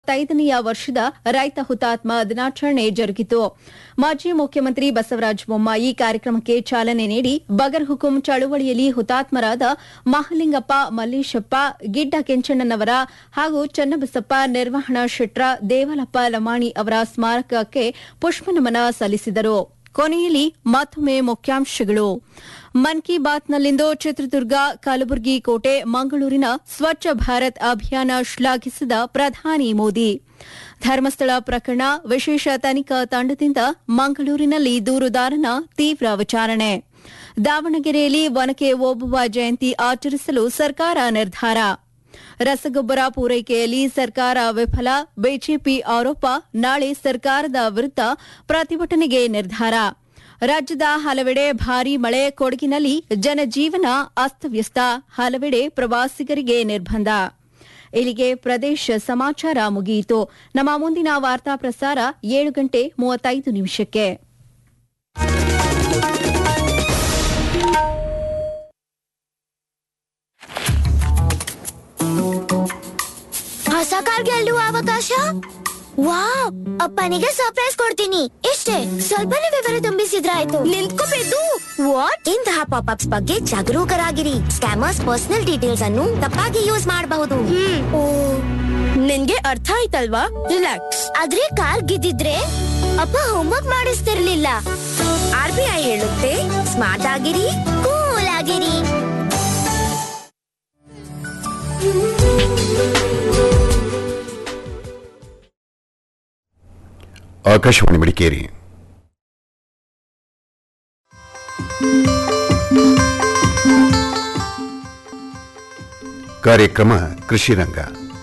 ಮೂವತ್ತೈದನೆಯ ವರ್ಷದ ರೈತ ಹುತಾತ್ಮ ದಿನಾಚರಣೆ ಜರುಗಿತು ಮಾಜಿ ಮುಖ್ಯಮಂತ್ರಿ ಬಸವರಾಜ ಬೊಮ್ಮಾಯಿ ಕಾರ್ಯಕ್ರಮಕ್ಕೆ ಚಾಲನೆ ನೀಡಿ ಬಗರ್ ಹುಕುಂ ಚಳುವಳಿಯಲ್ಲಿ ಹುತಾತ್ಮರಾದ ಮಹಲಿಂಗಪ್ಪ ಮಲ್ಲೇಶಪ್ಪ ಗಿಡ್ಡ ಕೆಂಚಣ್ಣನವರ ಹಾಗೂ ಚನ್ನಬಸಪ್ಪ ನಿರ್ವಹಣಾ ಶೆಟ್ರ ದೇವಲಪ್ಪ ಲಮಾಣಿ ಅವರ ಸ್ಮಾರಕಕ್ಕೆ ಪುಷ್ಪನಮನ ಸಲ್ಲಿಸಿದರು ಕೊನೆಯಲ್ಲಿ ಮತ್ತೊಮ್ಮೆ ಮುಖ್ಯಾಂಶಗಳು ಮನ್ ಕಿ ಬಾತ್ನಲ್ಲಿಂದು ಚಿತ್ರದುರ್ಗ ಕಲಬುರಗಿ ಕೋಟೆ ಮಂಗಳೂರಿನ ಸ್ವಚ್ಛ ಭಾರತ್ ಅಭಿಯಾನ ಶ್ಲಾಘಿಸಿದ ಪ್ರಧಾನಿ ಮೋದಿ ಧರ್ಮಸ್ಥಳ ಪ್ರಕರಣ ವಿಶೇಷ ತನಿಖಾ ತಂಡದಿಂದ ಮಂಗಳೂರಿನಲ್ಲಿ ದೂರುದಾರನ ತೀವ್ರ ವಿಚಾರಣೆ ದಾವಣಗೆರೆಯಲ್ಲಿ ಒನಕೆ ಓಬವ್ವ ಜಯಂತಿ ಆಚರಿಸಲು ಸರ್ಕಾರ ನಿರ್ಧಾರ ರಸಗೊಬ್ಬರ ಪೂರೈಕೆಯಲ್ಲಿ ಸರ್ಕಾರ ವಿಫಲ ಬಿಜೆಪಿ ಆರೋಪ ನಾಳೆ ಸರ್ಕಾರದ ವಿರುದ್ಧ ಪ್ರತಿಭಟನೆಗೆ ನಿರ್ಧಾರ ರಾಜ್ಯದ ಹಲವೆಡೆ ಭಾರೀ ಮಳೆ ಕೊಡಗಿನಲ್ಲಿ ಜನಜೀವನ ಅಸ್ತವ್ಯಸ್ತ ಹಲವೆಡೆ ಪ್ರವಾಸಿಗರಿಗೆ ನಿರ್ಬಂಧ ಇಲ್ಲಿಗೆ ಪ್ರದೇಶ ಸಮಾಚಾರ ಮುಗಿಯಿತು ನಮ್ಮ ಮುಂದಿನ ವಾರ್ತಾ ಪ್ರಸಾರ ಏಳು ಗಂಟೆ ಮೂವತ್ತೈದು ನಿಮಿಷಕ್ಕೆ ಹೊಸ ಕಾರ್ ಗೆಲ್ಲುವ ಅವಕಾಶ ವಾವ್ ಅಪ್ಪನಿಗೆ ಸರ್ಪ್ರೈಸ್ ಕೊಡ್ತೀನಿ ಇಷ್ಟೇ ಸ್ವಲ್ಪನೇ ವಿವರ ತುಂಬಿಸಿದ್ರಾಯ್ತು ನಿಂತ್ಕೋಬೇಕು ವಾಟ್ ಇಂತಹ ಪಾಪ್ ಅಪ್ಸ್ ಬಗ್ಗೆ ಜಾಗರೂಕರಾಗಿರಿ ಸ್ಕ್ಯಾಮರ್ಸ್ ಪರ್ಸನಲ್ ಡೀಟೇಲ್ಸ್ ಅನ್ನು ತಪ್ಪಾಗಿ ಯೂಸ್ ಮಾಡಬಹುದು ನಿನ್ಗೆ ಅರ್ಥ ಆಯ್ತಲ್ವಾ ರಿಲ್ಯಾಕ್ಸ್ ಆದ್ರೆ ಕಾರ್ ಗೆದ್ದಿದ್ರೆ ಅಪ್ಪ ಹೋಮ್ವರ್ಕ್ ಮಾಡಿಸ್ತಿರ್ಲಿಲ್ಲ ಆರ್ ಬಿ ಐ ಹೇಳುತ್ತೆ ಸ್ಮಾರ್ಟ್ ಆಗಿರಿ ಕೂಲ್ ಆಗಿರಿ ಆಕಾಶವಾಣಿ ಮಡಿಕೇರಿ ಕಾರ್ಯಕ್ರಮ ಕೃಷಿ ರಂಗ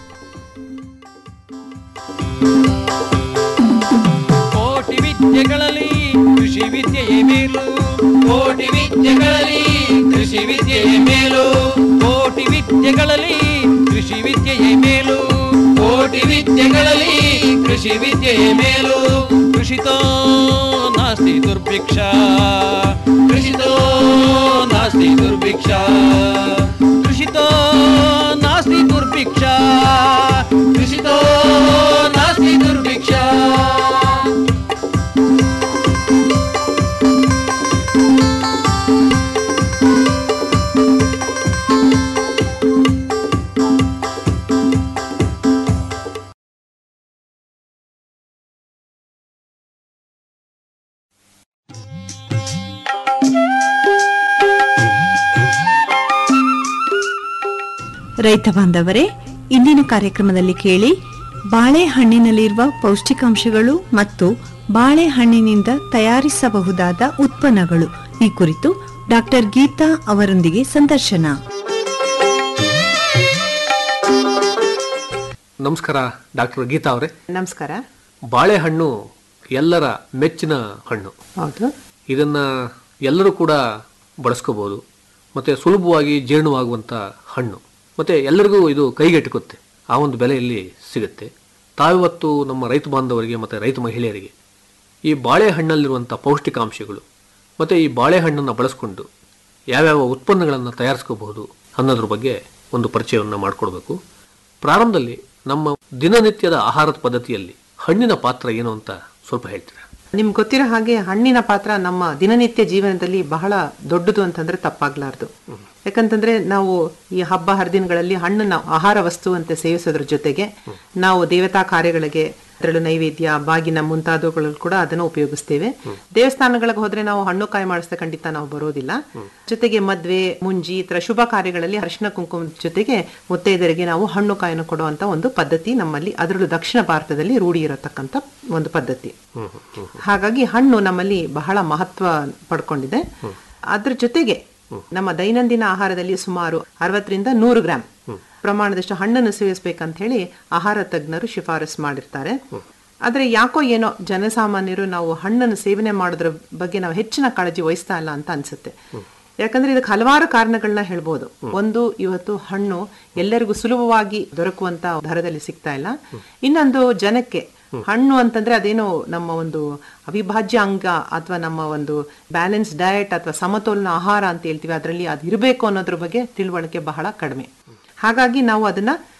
ಕೋಟಿ ವಿದ್ಯೆಗಳಲ್ಲಿ ಕೃಷಿ ವಿದ್ಯೆಯೇ ಮೇಲು ಕೋಟಿ ವಿದ್ಯೆಗಳಲ್ಲಿ ಕೃಷಿ ವಿದ್ಯೆಯೇ ಮೇಲು ಕೋಟಿ ವಿದ್ಯೆಗಳಲ್ಲಿ ಕೃಷಿ ವಿದ್ಯೆಯೇ ಮೇಲು ಕೋಟಿ ವಿದ್ಯೆಗಳಲ್ಲಿ ಕೃಷಿ ವಿದ್ಯೆಯೇ ಮೇಲು ಕೃಷಿತೋ ನಾಸ್ತಿ ದುರ್ಭಿಕ್ಷ ಕೃಷಿತೋ ನಾಸ್ತಿ ದುರ್ಭಿಕ್ಷ ಕೃಷಿತೋ ನಾಸ್ತಿ ದುರ್ಭಿಕ್ಷ ಕೃಷಿತೋ ನಾಸ್ತಿ ದುರ್ಭಿಕ್ಷ ರೈತ ಬಾಂಧವರೇ ಇಂದಿನ ಕಾರ್ಯಕ್ರಮದಲ್ಲಿ ಕೇಳಿ ಬಾಳೆಹಣ್ಣಿನಲ್ಲಿರುವ ಪೌಷ್ಟಿಕಾಂಶಗಳು ಮತ್ತು ಬಾಳೆಹಣ್ಣಿನಿಂದ ತಯಾರಿಸಬಹುದಾದ ಉತ್ಪನ್ನಗಳು ಈ ಕುರಿತು ಡಾಕ್ಟರ್ ಗೀತಾ ಅವರೊಂದಿಗೆ ಸಂದರ್ಶನ ನಮಸ್ಕಾರ ಡಾಕ್ಟರ್ ಗೀತಾ ಅವರೇ ನಮಸ್ಕಾರ ಬಾಳೆಹಣ್ಣು ಎಲ್ಲರ ಮೆಚ್ಚಿನ ಹಣ್ಣು ಹೌದು ಇದನ್ನ ಎಲ್ಲರೂ ಕೂಡ ಬಳಸ್ಕೋಬಹುದು ಮತ್ತೆ ಸುಲಭವಾಗಿ ಜೀರ್ಣವಾಗುವಂತ ಹಣ್ಣು ಮತ್ತೆ ಎಲ್ಲರಿಗೂ ಇದು ಕೈಗೆಟುಕುತ್ತೆ ಆ ಒಂದು ಬೆಲೆಯಲ್ಲಿ ಸಿಗುತ್ತೆ ತಾವಿವತ್ತು ನಮ್ಮ ರೈತ ಬಾಂಧವರಿಗೆ ಮತ್ತೆ ರೈತ ಮಹಿಳೆಯರಿಗೆ ಈ ಬಾಳೆಹಣ್ಣಲ್ಲಿರುವಂಥ ಪೌಷ್ಟಿಕಾಂಶಗಳು ಮತ್ತೆ ಈ ಬಾಳೆಹಣ್ಣನ್ನು ಬಳಸ್ಕೊಂಡು ಯಾವ್ಯಾವ ಉತ್ಪನ್ನಗಳನ್ನು ತಯಾರಿಸ್ಕೋಬಹುದು ಅನ್ನೋದ್ರ ಬಗ್ಗೆ ಒಂದು ಪರಿಚಯವನ್ನು ಮಾಡಿಕೊಡ್ಬೇಕು ಪ್ರಾರಂಭದಲ್ಲಿ ನಮ್ಮ ದಿನನಿತ್ಯದ ಆಹಾರದ ಪದ್ಧತಿಯಲ್ಲಿ ಹಣ್ಣಿನ ಪಾತ್ರ ಏನು ಅಂತ ಸ್ವಲ್ಪ ಹೇಳ್ತೀರಾ ನಿಮ್ಗೆ ಗೊತ್ತಿರೋ ಹಾಗೆ ಹಣ್ಣಿನ ಪಾತ್ರ ನಮ್ಮ ದಿನನಿತ್ಯ ಜೀವನದಲ್ಲಿ ಬಹಳ ದೊಡ್ಡದು ಅಂತಂದ್ರೆ ತಪ್ಪಾಗ್ಲಾರ್ದು ಯಾಕಂತಂದ್ರೆ ನಾವು ಈ ಹಬ್ಬ ಹರಿದಿನಗಳಲ್ಲಿ ಹಣ್ಣನ್ನ ಆಹಾರ ವಸ್ತು ಅಂತ ಸೇವಿಸೋದ್ರ ಜೊತೆಗೆ ನಾವು ದೇವತಾ ಕಾರ್ಯಗಳಿಗೆ ಅದರಲ್ಲೂ ನೈವೇದ್ಯ ಬಾಗಿನ ಮುಂತಾದವುಗಳು ಕೂಡ ಅದನ್ನು ಉಪಯೋಗಿಸ್ತೇವೆ ದೇವಸ್ಥಾನಗಳಿಗೆ ಹೋದ್ರೆ ನಾವು ಹಣ್ಣು ಕಾಯಿ ಮಾಡಿಸ್ದೆ ಖಂಡಿತ ನಾವು ಬರೋದಿಲ್ಲ ಜೊತೆಗೆ ಮದ್ವೆ ಮುಂಜಿ ಈ ತರ ಶುಭ ಕಾರ್ಯಗಳಲ್ಲಿ ಅರಿಶಿನ ಕುಂಕುಮ ಜೊತೆಗೆ ಮುತ್ತೈದರಿಗೆ ನಾವು ಹಣ್ಣು ಕಾಯನ್ನು ಕೊಡುವಂತ ಒಂದು ಪದ್ಧತಿ ನಮ್ಮಲ್ಲಿ ಅದರಲ್ಲೂ ದಕ್ಷಿಣ ಭಾರತದಲ್ಲಿ ರೂಢಿ ಇರತಕ್ಕಂತ ಒಂದು ಪದ್ಧತಿ ಹಾಗಾಗಿ ಹಣ್ಣು ನಮ್ಮಲ್ಲಿ ಬಹಳ ಮಹತ್ವ ಪಡ್ಕೊಂಡಿದೆ ಅದ್ರ ಜೊತೆಗೆ ನಮ್ಮ ದೈನಂದಿನ ಆಹಾರದಲ್ಲಿ ಸುಮಾರು ಅರವತ್ತರಿಂದ ನೂರು ಗ್ರಾಂ ಪ್ರಮಾಣದಷ್ಟು ಹಣ್ಣನ್ನು ಸೇವಿಸ್ಬೇಕಂತ ಹೇಳಿ ಆಹಾರ ತಜ್ಞರು ಶಿಫಾರಸ್ ಮಾಡಿರ್ತಾರೆ ಆದ್ರೆ ಯಾಕೋ ಏನೋ ಜನಸಾಮಾನ್ಯರು ನಾವು ಹಣ್ಣನ್ನು ಸೇವನೆ ಮಾಡೋದ್ರ ಬಗ್ಗೆ ನಾವು ಹೆಚ್ಚಿನ ಕಾಳಜಿ ವಹಿಸ್ತಾ ಇಲ್ಲ ಅಂತ ಅನ್ಸುತ್ತೆ ಯಾಕಂದ್ರೆ ಇದಕ್ಕೆ ಹಲವಾರು ಕಾರಣಗಳನ್ನ ಹೇಳ್ಬೋದು ಒಂದು ಇವತ್ತು ಹಣ್ಣು ಎಲ್ಲರಿಗೂ ಸುಲಭವಾಗಿ ದೊರಕುವಂತ ದರದಲ್ಲಿ ಸಿಗ್ತಾ ಇಲ್ಲ ಇನ್ನೊಂದು ಜನಕ್ಕೆ ಹಣ್ಣು ಅಂತಂದ್ರೆ ಅದೇನೋ ನಮ್ಮ ಒಂದು ಅವಿಭಾಜ್ಯ ಅಂಗ ಅಥವಾ ನಮ್ಮ ಒಂದು ಬ್ಯಾಲೆನ್ಸ್ ಡಯಟ್ ಅಥವಾ ಸಮತೋಲನ ಆಹಾರ ಅಂತ ಹೇಳ್ತೀವಿ ಅದರಲ್ಲಿ ಅದು ಇರಬೇಕು ಅನ್ನೋದ್ರ ಬಗ್ಗೆ ತಿಳುವಳಿಕೆ ಬಹಳ ಕಡಿಮೆ ಹಾಗಾಗಿ ನಾವು ಅದನ್ನ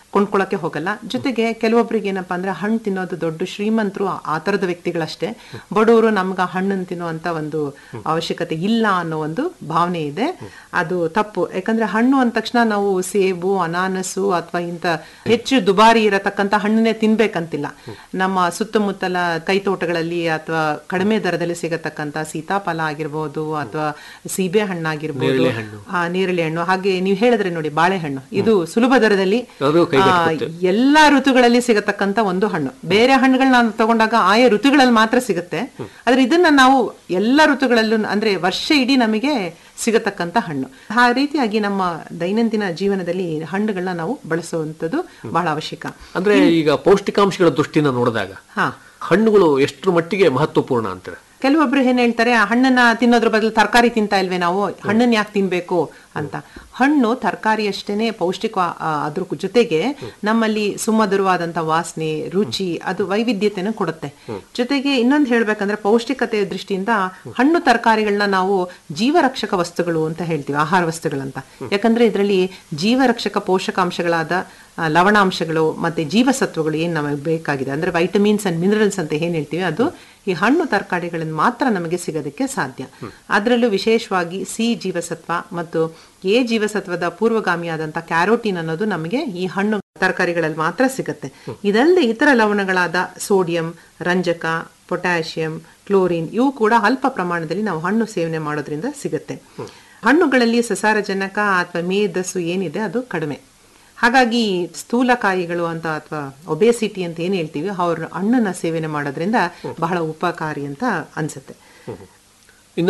ಕೊಂಡ್ಕೊಳಕ್ಕೆ ಹೋಗಲ್ಲ ಜೊತೆಗೆ ಕೆಲವೊಬ್ರಿಗೆ ಏನಪ್ಪಾ ಅಂದ್ರೆ ಹಣ್ಣು ತಿನ್ನೋದು ದೊಡ್ಡ ಶ್ರೀಮಂತರು ಆ- ಆ ತರದ ವ್ಯಕ್ತಿಗಳಷ್ಟೇ ಬಡವರು ನಮ್ಗೆ ಆ ಹಣ್ಣನ್ನು ತಿನ್ನುವಂತ ಒಂದು ಅವಶ್ಯಕತೆ ಇಲ್ಲ ಅನ್ನೋ ಒಂದು ಭಾವನೆ ಇದೆ ಅದು ತಪ್ಪು ಯಾಕಂದ್ರೆ ಹಣ್ಣು ಅಂದ ತಕ್ಷಣ ನಾವು ಸೇಬು ಅನಾನಸು ಅಥವಾ ಇಂಥ ಹೆಚ್ಚು ದುಬಾರಿ ಇರತಕ್ಕಂತ ಹಣ್ಣನ್ನೇ ತಿನ್ಬೇಕಂತಿಲ್ಲ ನಮ್ಮ ಸುತ್ತಮುತ್ತಲ ಕೈತೋಟಗಳಲ್ಲಿ ಅಥವಾ ಕಡಿಮೆ ದರದಲ್ಲಿ ಸಿಗತಕ್ಕಂತ ಸೀತಾಫಲ ಆಗಿರ್ಬೋದು ಅಥವಾ ಸೀಬೆ ಹಣ್ಣಾಗಿರ್ಬೋದು ಆ, ನೇರಳೆ ಹಣ್ಣು ಹಾಗೆ ನೀವು ಹೇಳಿದ್ರೆ ನೋಡಿ ಬಾಳೆಹಣ್ಣು ಇದು ಸುಲಭ ದರದಲ್ಲಿ ಅದು ಆ, ಎಲ್ಲಾ ಋತುಗಳಲ್ಲಿ ಸಿಗತಕ್ಕಂತ ಒಂದು ಹಣ್ಣು ಬೇರೆ ಹಣ್ಣುಗಳನ್ನ ನಾವು ತಗೊಂಡಾಗ ಆಯಾ ಋತುಗಳಲ್ಲಿ ಮಾತ್ರ ಸಿಗುತ್ತೆ ಆದ್ರೆ ಇದನ್ನ ನಾವು ಎಲ್ಲಾ ಋತುಗಳಲ್ಲೂ ಅಂದ್ರೆ ವರ್ಷ ಇಡೀ ನಮಗೆ ಸಿಗತಕ್ಕಂತ ಹಣ್ಣು ಆ ರೀತಿಯಾಗಿ ನಮ್ಮ ದೈನಂದಿನ ಜೀವನದಲ್ಲಿ ಹಣ್ಣುಗಳನ್ನ ನಾವು ಬಳಸುವಂಥದ್ದು ಬಹಳ ಅವಶ್ಯಕ ಅಂದ್ರೆ ಈಗ ಪೌಷ್ಟಿಕಾಂಶಗಳ ದೃಷ್ಟಿಯಿಂದ ನೋಡಿದಾಗ ಹಾ ಹಣ್ಣುಗಳು ಎಷ್ಟರ ಮಟ್ಟಿಗೆ ಮಹತ್ವಪೂರ್ಣ ಅಂತಾರೆ ಕೆಲವೊಬ್ರು ಏನ್ ಹೇಳ್ತಾರೆ ಆ ಹಣ್ಣನ್ನ ತಿನ್ನೋದ್ರ ಬದಲು ತರಕಾರಿ ತಿಂತಾ ಇಲ್ವೇ ನಾವು ಹಣ್ಣನ್ನ ಯಾಕೆ ತಿನ್ಬೇಕು ಅಂತ ಹಣ್ಣು ತರಕಾರಿ ಅಷ್ಟೇನೆ ಪೌಷ್ಟಿಕ ಆ, ಅದ್ರ ಕು- ಜೊತೆಗೆ ನಮ್ಮಲ್ಲಿ ಸುಮಧುರವಾದಂತ ವಾಸನೆ ರುಚಿ ಅದು ವೈವಿಧ್ಯತೆಯನ್ನು ಕೊಡುತ್ತೆ ಜೊತೆಗೆ ಇನ್ನೊಂದು ಹೇಳ್ಬೇಕಂದ್ರೆ ಪೌಷ್ಟಿಕತೆಯ ದೃಷ್ಟಿಯಿಂದ ಹಣ್ಣು ತರಕಾರಿಗಳನ್ನ ನಾವು ಜೀವರಕ್ಷಕ ವಸ್ತುಗಳು ಅಂತ ಹೇಳ್ತೀವಿ ಆಹಾರ ವಸ್ತುಗಳಂತ ಯಾಕಂದ್ರೆ ಇದರಲ್ಲಿ ಜೀವರಕ್ಷಕ ಪೋಷಕಾಂಶಗಳಾದ ಆ, ಲವಣಾಂಶಗಳು ಮತ್ತೆ ಜೀವಸತ್ವಗಳು ಏನ್ ನಮಗೆ ಬೇಕಾಗಿದೆ ಅಂದ್ರೆ ವೈಟಮಿನ್ಸ್ ಅಂಡ್ ಮಿನರಲ್ಸ್ ಅಂತ ಏನ್ ಹೇಳ್ತೀವಿ ಅದು ಈ ಹಣ್ಣು ತರಕಾರಿಗಳಿಂದ ಮಾತ್ರ ನಮಗೆ ಸಿಗೋದಕ್ಕೆ ಸಾಧ್ಯ ಅದರಲ್ಲೂ ವಿಶೇಷವಾಗಿ ಸಿ ಜೀವಸತ್ವ ಮತ್ತು ಎ ಜೀವಸತ್ವದ ಪೂರ್ವಗಾಮಿಯಾದಂತ ಕ್ಯಾರೋಟಿನ್ ಅನ್ನೋದು ನಮಗೆ ಈ ಹಣ್ಣು ತರಕಾರಿಗಳಲ್ಲಿ ಮಾತ್ರ ಸಿಗುತ್ತೆ ಇದಲ್ಲದೆ ಇತರ ಲವಣಗಳಾದ ಸೋಡಿಯಂ ರಂಜಕ ಪೊಟ್ಯಾಷಿಯಂ ಕ್ಲೋರಿನ್ ಇವು ಕೂಡ ಅಲ್ಪ ಪ್ರಮಾಣದಲ್ಲಿ ನಾವು ಹಣ್ಣು ಸೇವನೆ ಮಾಡೋದ್ರಿಂದ ಸಿಗುತ್ತೆ ಹಣ್ಣುಗಳಲ್ಲಿ ಸಸಾರಜನಕ ಅಥವಾ ಮೇಧಸ್ಸು ಏನಿದೆ ಅದು ಕಡಿಮೆ ಹಾಗಾಗಿ ಸ್ಥೂಲಕಾಯಿಗಳು ಅಂತ ಅಥವಾ ಒಬೇಸಿಟಿ ಅಂತ ಏನ್ ಹೇಳ್ತೀವಿ ಅವ್ರ ಹಣ್ಣನ್ನ ಸೇವನೆ ಮಾಡೋದ್ರಿಂದ ಬಹಳ ಉಪಕಾರಿ ಅಂತ ಅನ್ಸುತ್ತೆ ಇನ್ನ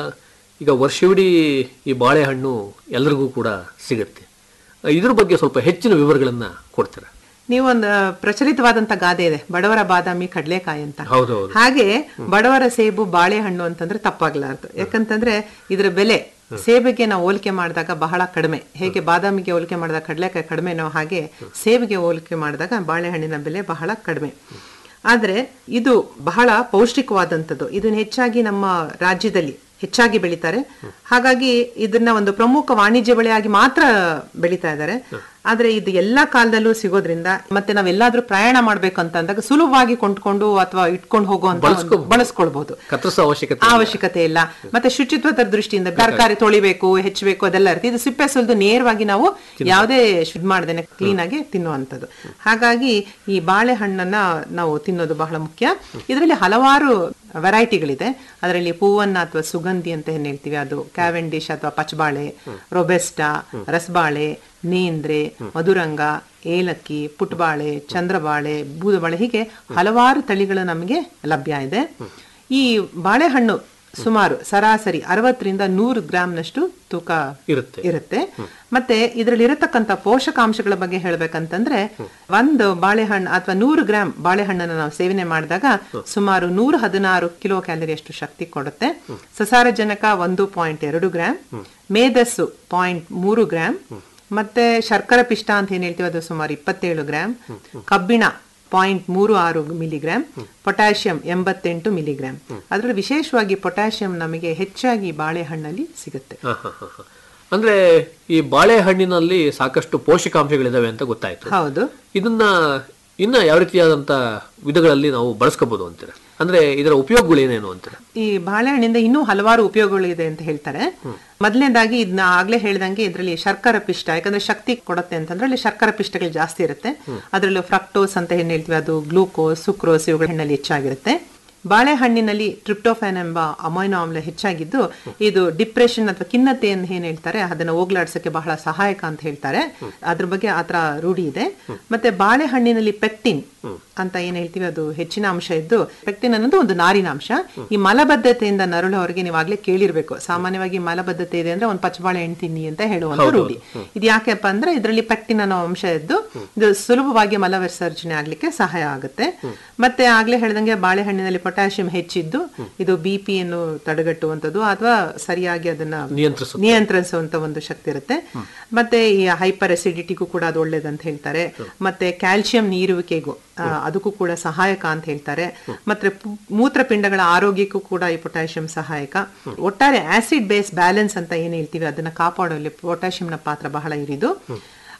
ಈಗ ವರ್ಷವಿಡೀ ಈ ಬಾಳೆಹಣ್ಣು ಎಲ್ಲರಿಗೂ ಕೂಡ ಸಿಗುತ್ತೆ ಇದ್ರ ಬಗ್ಗೆ ಸ್ವಲ್ಪ ಹೆಚ್ಚಿನ ವಿವರಗಳನ್ನ ಕೊಡ್ತೀರಾ ನೀವೊಂದು ಪ್ರಚಲಿತವಾದಂತ ಗಾದೆ ಇದೆ ಬಡವರ ಬಾದಾಮಿ ಕಡಲೆಕಾಯಿ ಅಂತ ಹೌದೌದು ಹಾಗೆ ಬಡವರ ಸೇಬು ಬಾಳೆಹಣ್ಣು ಅಂತಂದ್ರೆ ತಪ್ಪಾಗ್ಲಾರ್ದು ಯಾಕಂತಂದ್ರೆ ಇದ್ರ ಬೆಲೆ ಸೇಬಿಗೆ ನಾವು ಹೋಲಿಕೆ ಮಾಡಿದಾಗ ಬಹಳ ಕಡಿಮೆ ಹೇಗೆ ಬಾದಾಮಿಗೆ ಹೋಲಿಕೆ ಮಾಡಿದಾಗ ಕಡಲೆಕಾಯಿ ಕಡಿಮೆನೋ ಹಾಗೆ ಸೇಬಿಗೆ ಹೋಲಿಕೆ ಮಾಡಿದಾಗ ಬಾಳೆಹಣ್ಣಿನ ಬೆಲೆ ಬಹಳ ಕಡಿಮೆ ಆದ್ರೆ ಇದು ಬಹಳ ಪೌಷ್ಟಿಕವಾದಂಥದ್ದು ಇದನ್ನ ಹೆಚ್ಚಾಗಿ ನಮ್ಮ ರಾಜ್ಯದಲ್ಲಿ ಹೆಚ್ಚಾಗಿ ಬೆಳೀತಾರೆ ಹಾಗಾಗಿ ಇದನ್ನ ಒಂದು ಪ್ರಮುಖ ವಾಣಿಜ್ಯ ಬೆಳೆಯಾಗಿ ಮಾತ್ರ ಬೆಳೀತಾ ಇದ್ದಾರೆ ಆದ್ರೆ ಇದು ಎಲ್ಲಾ ಕಾಲದಲ್ಲೂ ಸಿಗೋದ್ರಿಂದ ಮತ್ತೆ ನಾವೆಲ್ಲಾದ್ರೂ ಪ್ರಯಾಣ ಮಾಡ್ಬೇಕು ಅಂತ ಅಂದಾಗ ಸುಲಭವಾಗಿ ಕೊಂಡ್ಕೊಂಡು ಅಥವಾ ಇಟ್ಕೊಂಡು ಹೋಗುವಂತ ಒಂದು- ಬಳಸ್ಕೊಳ್ಬಹುದು ಕತ್ತರಿಸೋ ಅವಶ್ಯಕತೆ ಆ ಅವಶ್ಯಕತೆ ಇಲ್ಲ ಮತ್ತೆ ಶುಚಿತ್ವದ ದೃಷ್ಟಿಯಿಂದ ತರಕಾರಿ ತೊಳಿಬೇಕು ಹೆಚ್ಚಬೇಕು ಅದೆಲ್ಲ ಇರುತ್ತೆ ಇದು ಸಿಪ್ಪೆ ಸುಲಿದು ನೇರವಾಗಿ ನಾವು ಯಾವುದೇ ಶುದ್ಧ ಮಾಡದೇನೆ ಕ್ಲೀನ್ ಆಗಿ ತಿನ್ನುವಂಥದ್ದು ಹಾಗಾಗಿ ಈ ಬಾಳೆಹಣ್ಣನ್ನ ನಾವು ತಿನ್ನೋದು ಬಹಳ ಮುಖ್ಯ ಇದರಲ್ಲಿ ಹಲವಾರು ವೆರೈಟಿಗಳಿದೆ ಅದರಲ್ಲಿ ಹೂವನ್ನ ಅಥವಾ ಸುಗಂಧಿ ಅಂತ ಏನ್ ಹೇಳ್ತೀವಿ ಅದು ಕ್ಯಾವೆಂಡಿಶ್ ಅಥವಾ ಪಚ್ಚಬಾಳೆ ರೊಬೆಸ್ಟಾ ರಸಬಾಳೆ ನೇಂದ್ರೆ ಮಧುರಂಗ ಏಲಕ್ಕಿ ಪುಟ್ಬಾಳೆ ಚಂದ್ರಬಾಳೆ ಬೂದಬಾಳೆ ಹೀಗೆ ಹಲವಾರು ತಳಿಗಳು ನಮಗೆ ಲಭ್ಯ ಇದೆ ಈ ಬಾಳೆಹಣ್ಣು ಸುಮಾರು ಸರಾಸರಿ ಅರವತ್ತರಿಂದ ನೂರು ಗ್ರಾಮ್ನಷ್ಟು ತೂಕ ಇರುತ್ತೆ ಇರುತ್ತೆ ಮತ್ತೆ ಇದರಲ್ಲಿ ಇರತಕ್ಕಂತ ಪೋಷಕಾಂಶಗಳ ಬಗ್ಗೆ ಹೇಳ್ಬೇಕಂತಂದ್ರೆ ಒಂದು ಬಾಳೆಹಣ್ಣು ಅಥವಾ ನೂರು ಗ್ರಾಮ್ ಬಾಳೆಹಣ್ಣನ್ನು ನಾವು ಸೇವನೆ ಮಾಡಿದಾಗ ಸುಮಾರು ನೂರ ಹದಿನಾರು ಕಿಲೋ ಕ್ಯಾಲರಿ ಅಷ್ಟು ಶಕ್ತಿ ಕೊಡುತ್ತೆ ಸಸಾರಜನಕ ಒಂದು ಪಾಯಿಂಟ್ ಎರಡು ಗ್ರಾಮ್ ಮೇಧಸ್ಸು ಪಾಯಿಂಟ್ ಮೂರು ಗ್ರಾಮ್ ಮತ್ತೆ ಶರ್ಕರ ಪಿಷ್ಟ ಅಂತ ಏನ್ ಹೇಳ್ತೀವಿ ಅದು ಸುಮಾರು ಇಪ್ಪತ್ತೇಳು ಗ್ರಾಮ್ ಕಬ್ಬಿಣ ಪಾಯಿಂಟ್ ಮೂರು ಆರು ಮಿಲಿಗ್ರಾಮ್ ಪೊಟ್ಯಾಷಿಯಂ ಎಂಬತ್ತೆಂಟು ಮಿಲಿಗ್ರಾಮ್ ಅದರಲ್ಲಿ ವಿಶೇಷವಾಗಿ ಪೊಟ್ಯಾಷಿಯಂ ನಮಗೆ ಹೆಚ್ಚಾಗಿ ಬಾಳೆಹಣ್ಣಲ್ಲಿ ಸಿಗುತ್ತೆ ಹ, ಹ, ಹ, ಹ. ಅಂದ್ರೆ ಈ ಬಾಳೆಹಣ್ಣಿನಲ್ಲಿ ಸಾಕಷ್ಟು ಪೋಷಕಾಂಶಗಳಿದಾವೆ ಅಂತ ಗೊತ್ತಾಯ್ತು ಹೌದು ಇದನ್ನ ಇನ್ನ ಯಾವ ರೀತಿಯಾದಂತ ವಿಧಗಳಲ್ಲಿ ನಾವು ಬಳಸ್ಕೋಬಹುದು ಅಂತೀರ ಅಂದ್ರೆ ಇದರ ಉಪಯೋಗಗಳು ಏನೇನು ಅಂತೀರ ಈ ಬಾಳೆಹಣ್ಣಿಂದ ಇನ್ನೂ ಹಲವಾರು ಉಪಯೋಗಗಳು ಇದೆ ಅಂತ ಹೇಳ್ತಾರೆ ಮೊದಲನೇದಾಗಿ ಇದನ್ನ ಆಗ್ಲೇ ಹೇಳ್ದಂಗೆ ಇದರಲ್ಲಿ ಶರ್ಕರ ಪಿಷ್ಟ ಯಾಕಂದ್ರೆ ಶಕ್ತಿ ಕೊಡುತ್ತೆ ಅಂತಂದ್ರೆ ಅಲ್ಲಿ ಶರ್ಕರ ಪಿಷ್ಟಗಳು ಜಾಸ್ತಿ ಇರುತ್ತೆ ಅದರಲ್ಲೂ ಫ್ರಕ್ಟೋಸ್ ಅಂತ ಏನ್ ಹೇಳ್ತೀವಿ ಅದು ಗ್ಲೂಕೋಸ್ ಸುಕ್ರೋಸ್ ಇವುಗಳ ಹಣ್ಣಲ್ಲಿ ಹೆಚ್ಚಾಗಿರುತ್ತೆ ಬಾಳೆಹಣ್ಣಿನಲ್ಲಿ ಟ್ರಿಪ್ಟೋಫ್ಯಾನ್ ಎಂಬ ಅಮೈನೋ ಆಮ್ಲ ಹೆಚ್ಚಾಗಿದ್ದು ಇದು ಡಿಪ್ರೆಷನ್ ಅಥವಾ ಖಿನ್ನತೆ ಅಂತ ಏನ್ ಹೇಳ್ತಾರೆ ಅದನ್ನ ಹೋಗ್ಲಾಡ್ಸಕ್ಕೆ ಬಹಳ ಸಹಾಯಕ ಅಂತ ಹೇಳ್ತಾರೆ ಅದ್ರ ಬಗ್ಗೆ ಆತರ ರೂಢಿ ಇದೆ ಮತ್ತೆ ಬಾಳೆಹಣ್ಣಿನಲ್ಲಿ ಪೆಕ್ಟಿನ್ ಅಂತ ಏನ್ ಹೇಳ್ತೀವಿ ಅದು ಹೆಚ್ಚಿನ ಅಂಶ ಇದ್ದು ಪೆಕ್ಟಿನ್ ಅನ್ನೋದು ಒಂದು ನಾರಿನಾಂಶ ಈ ಮಲಬದ್ಧತೆಯಿಂದ ನರಳುವವರಿಗೆ ನೀವಾಗ್ಲೇ ಕೇಳಿರ್ಬೇಕು ಸಾಮಾನ್ಯವಾಗಿ ಮಲಬದ್ಧತೆ ಇದೆ ಅಂದ್ರೆ ಒಂದು ಪಚ್ಚಬಾಳೆ ಹಣ್ಣು ತಿನ್ನಿ ಅಂತ ಹೇಳುವಂತ ರೂಢಿ ಇದು ಯಾಕೆಪ್ಪ ಅಂದ್ರೆ ಇದರಲ್ಲಿ ಪೆಕ್ಟಿನ್ ಅನ್ನೋ ಅಂಶ ಇದ್ದು ಇದು ಸುಲಭವಾಗಿ ಮಲ ವಿಸರ್ಜನೆ ಆಗ್ಲಿಕ್ಕೆ ಸಹಾಯ ಆಗುತ್ತೆ ಮತ್ತೆ ಆಗ್ಲೇ ಹೇಳ್ದಂಗೆ ಬಾಳೆಹಣ್ಣಿನಲ್ಲಿ ಪೊಟ್ಯಾಷಿಯಂ ಹೆಚ್ಚಿದ್ದು ಇದು ಬಿ ಪಿಯನ್ನು ತಡೆಗಟ್ಟುವಂಥದ್ದು ಅಥವಾ ಸರಿಯಾಗಿ ಅದನ್ನ ನಿಯಂತ್ರಿಸುತ್ತೆ. ನಿಯಂತ್ರಿಸುವಂತ ಒಂದು ಶಕ್ತಿ ಇರುತ್ತೆ ಮತ್ತೆ ಈ ಹೈಪರ್ ಅಸಿಡಿಟಿಗೂ ಕೂಡ ಅದು ಒಳ್ಳೇದಂತ ಹೇಳ್ತಾರೆ ಮತ್ತೆ ಕ್ಯಾಲ್ಸಿಯಂ ನೀರುವಿಕೆಗೂ ಆ, ಅದಕ್ಕೂ ಕೂಡ ಸಹಾಯಕ ಅಂತ ಹೇಳ್ತಾರೆ ಮತ್ತೆ ಪು- ಮೂತ್ರಪಿಂಡಗಳ ಆರೋಗ್ಯಕ್ಕೂ ಕೂಡ ಈ ಪೊಟ್ಯಾಷಿಯಂ ಸಹಾಯಕ ಒಟ್ಟಾರೆ ಆಸಿಡ್ ಬೇಸ್ ಬ್ಯಾಲೆನ್ಸ್ ಅಂತ ಏನ್ ಹೇಳ್ತೀವಿ ಅದನ್ನ ಕಾಪಾಡುವಲ್ಲಿ ಪೊಟ್ಯಾಷಿಯಂನ ಪಾತ್ರ ಬಹಳ ಇರಿದು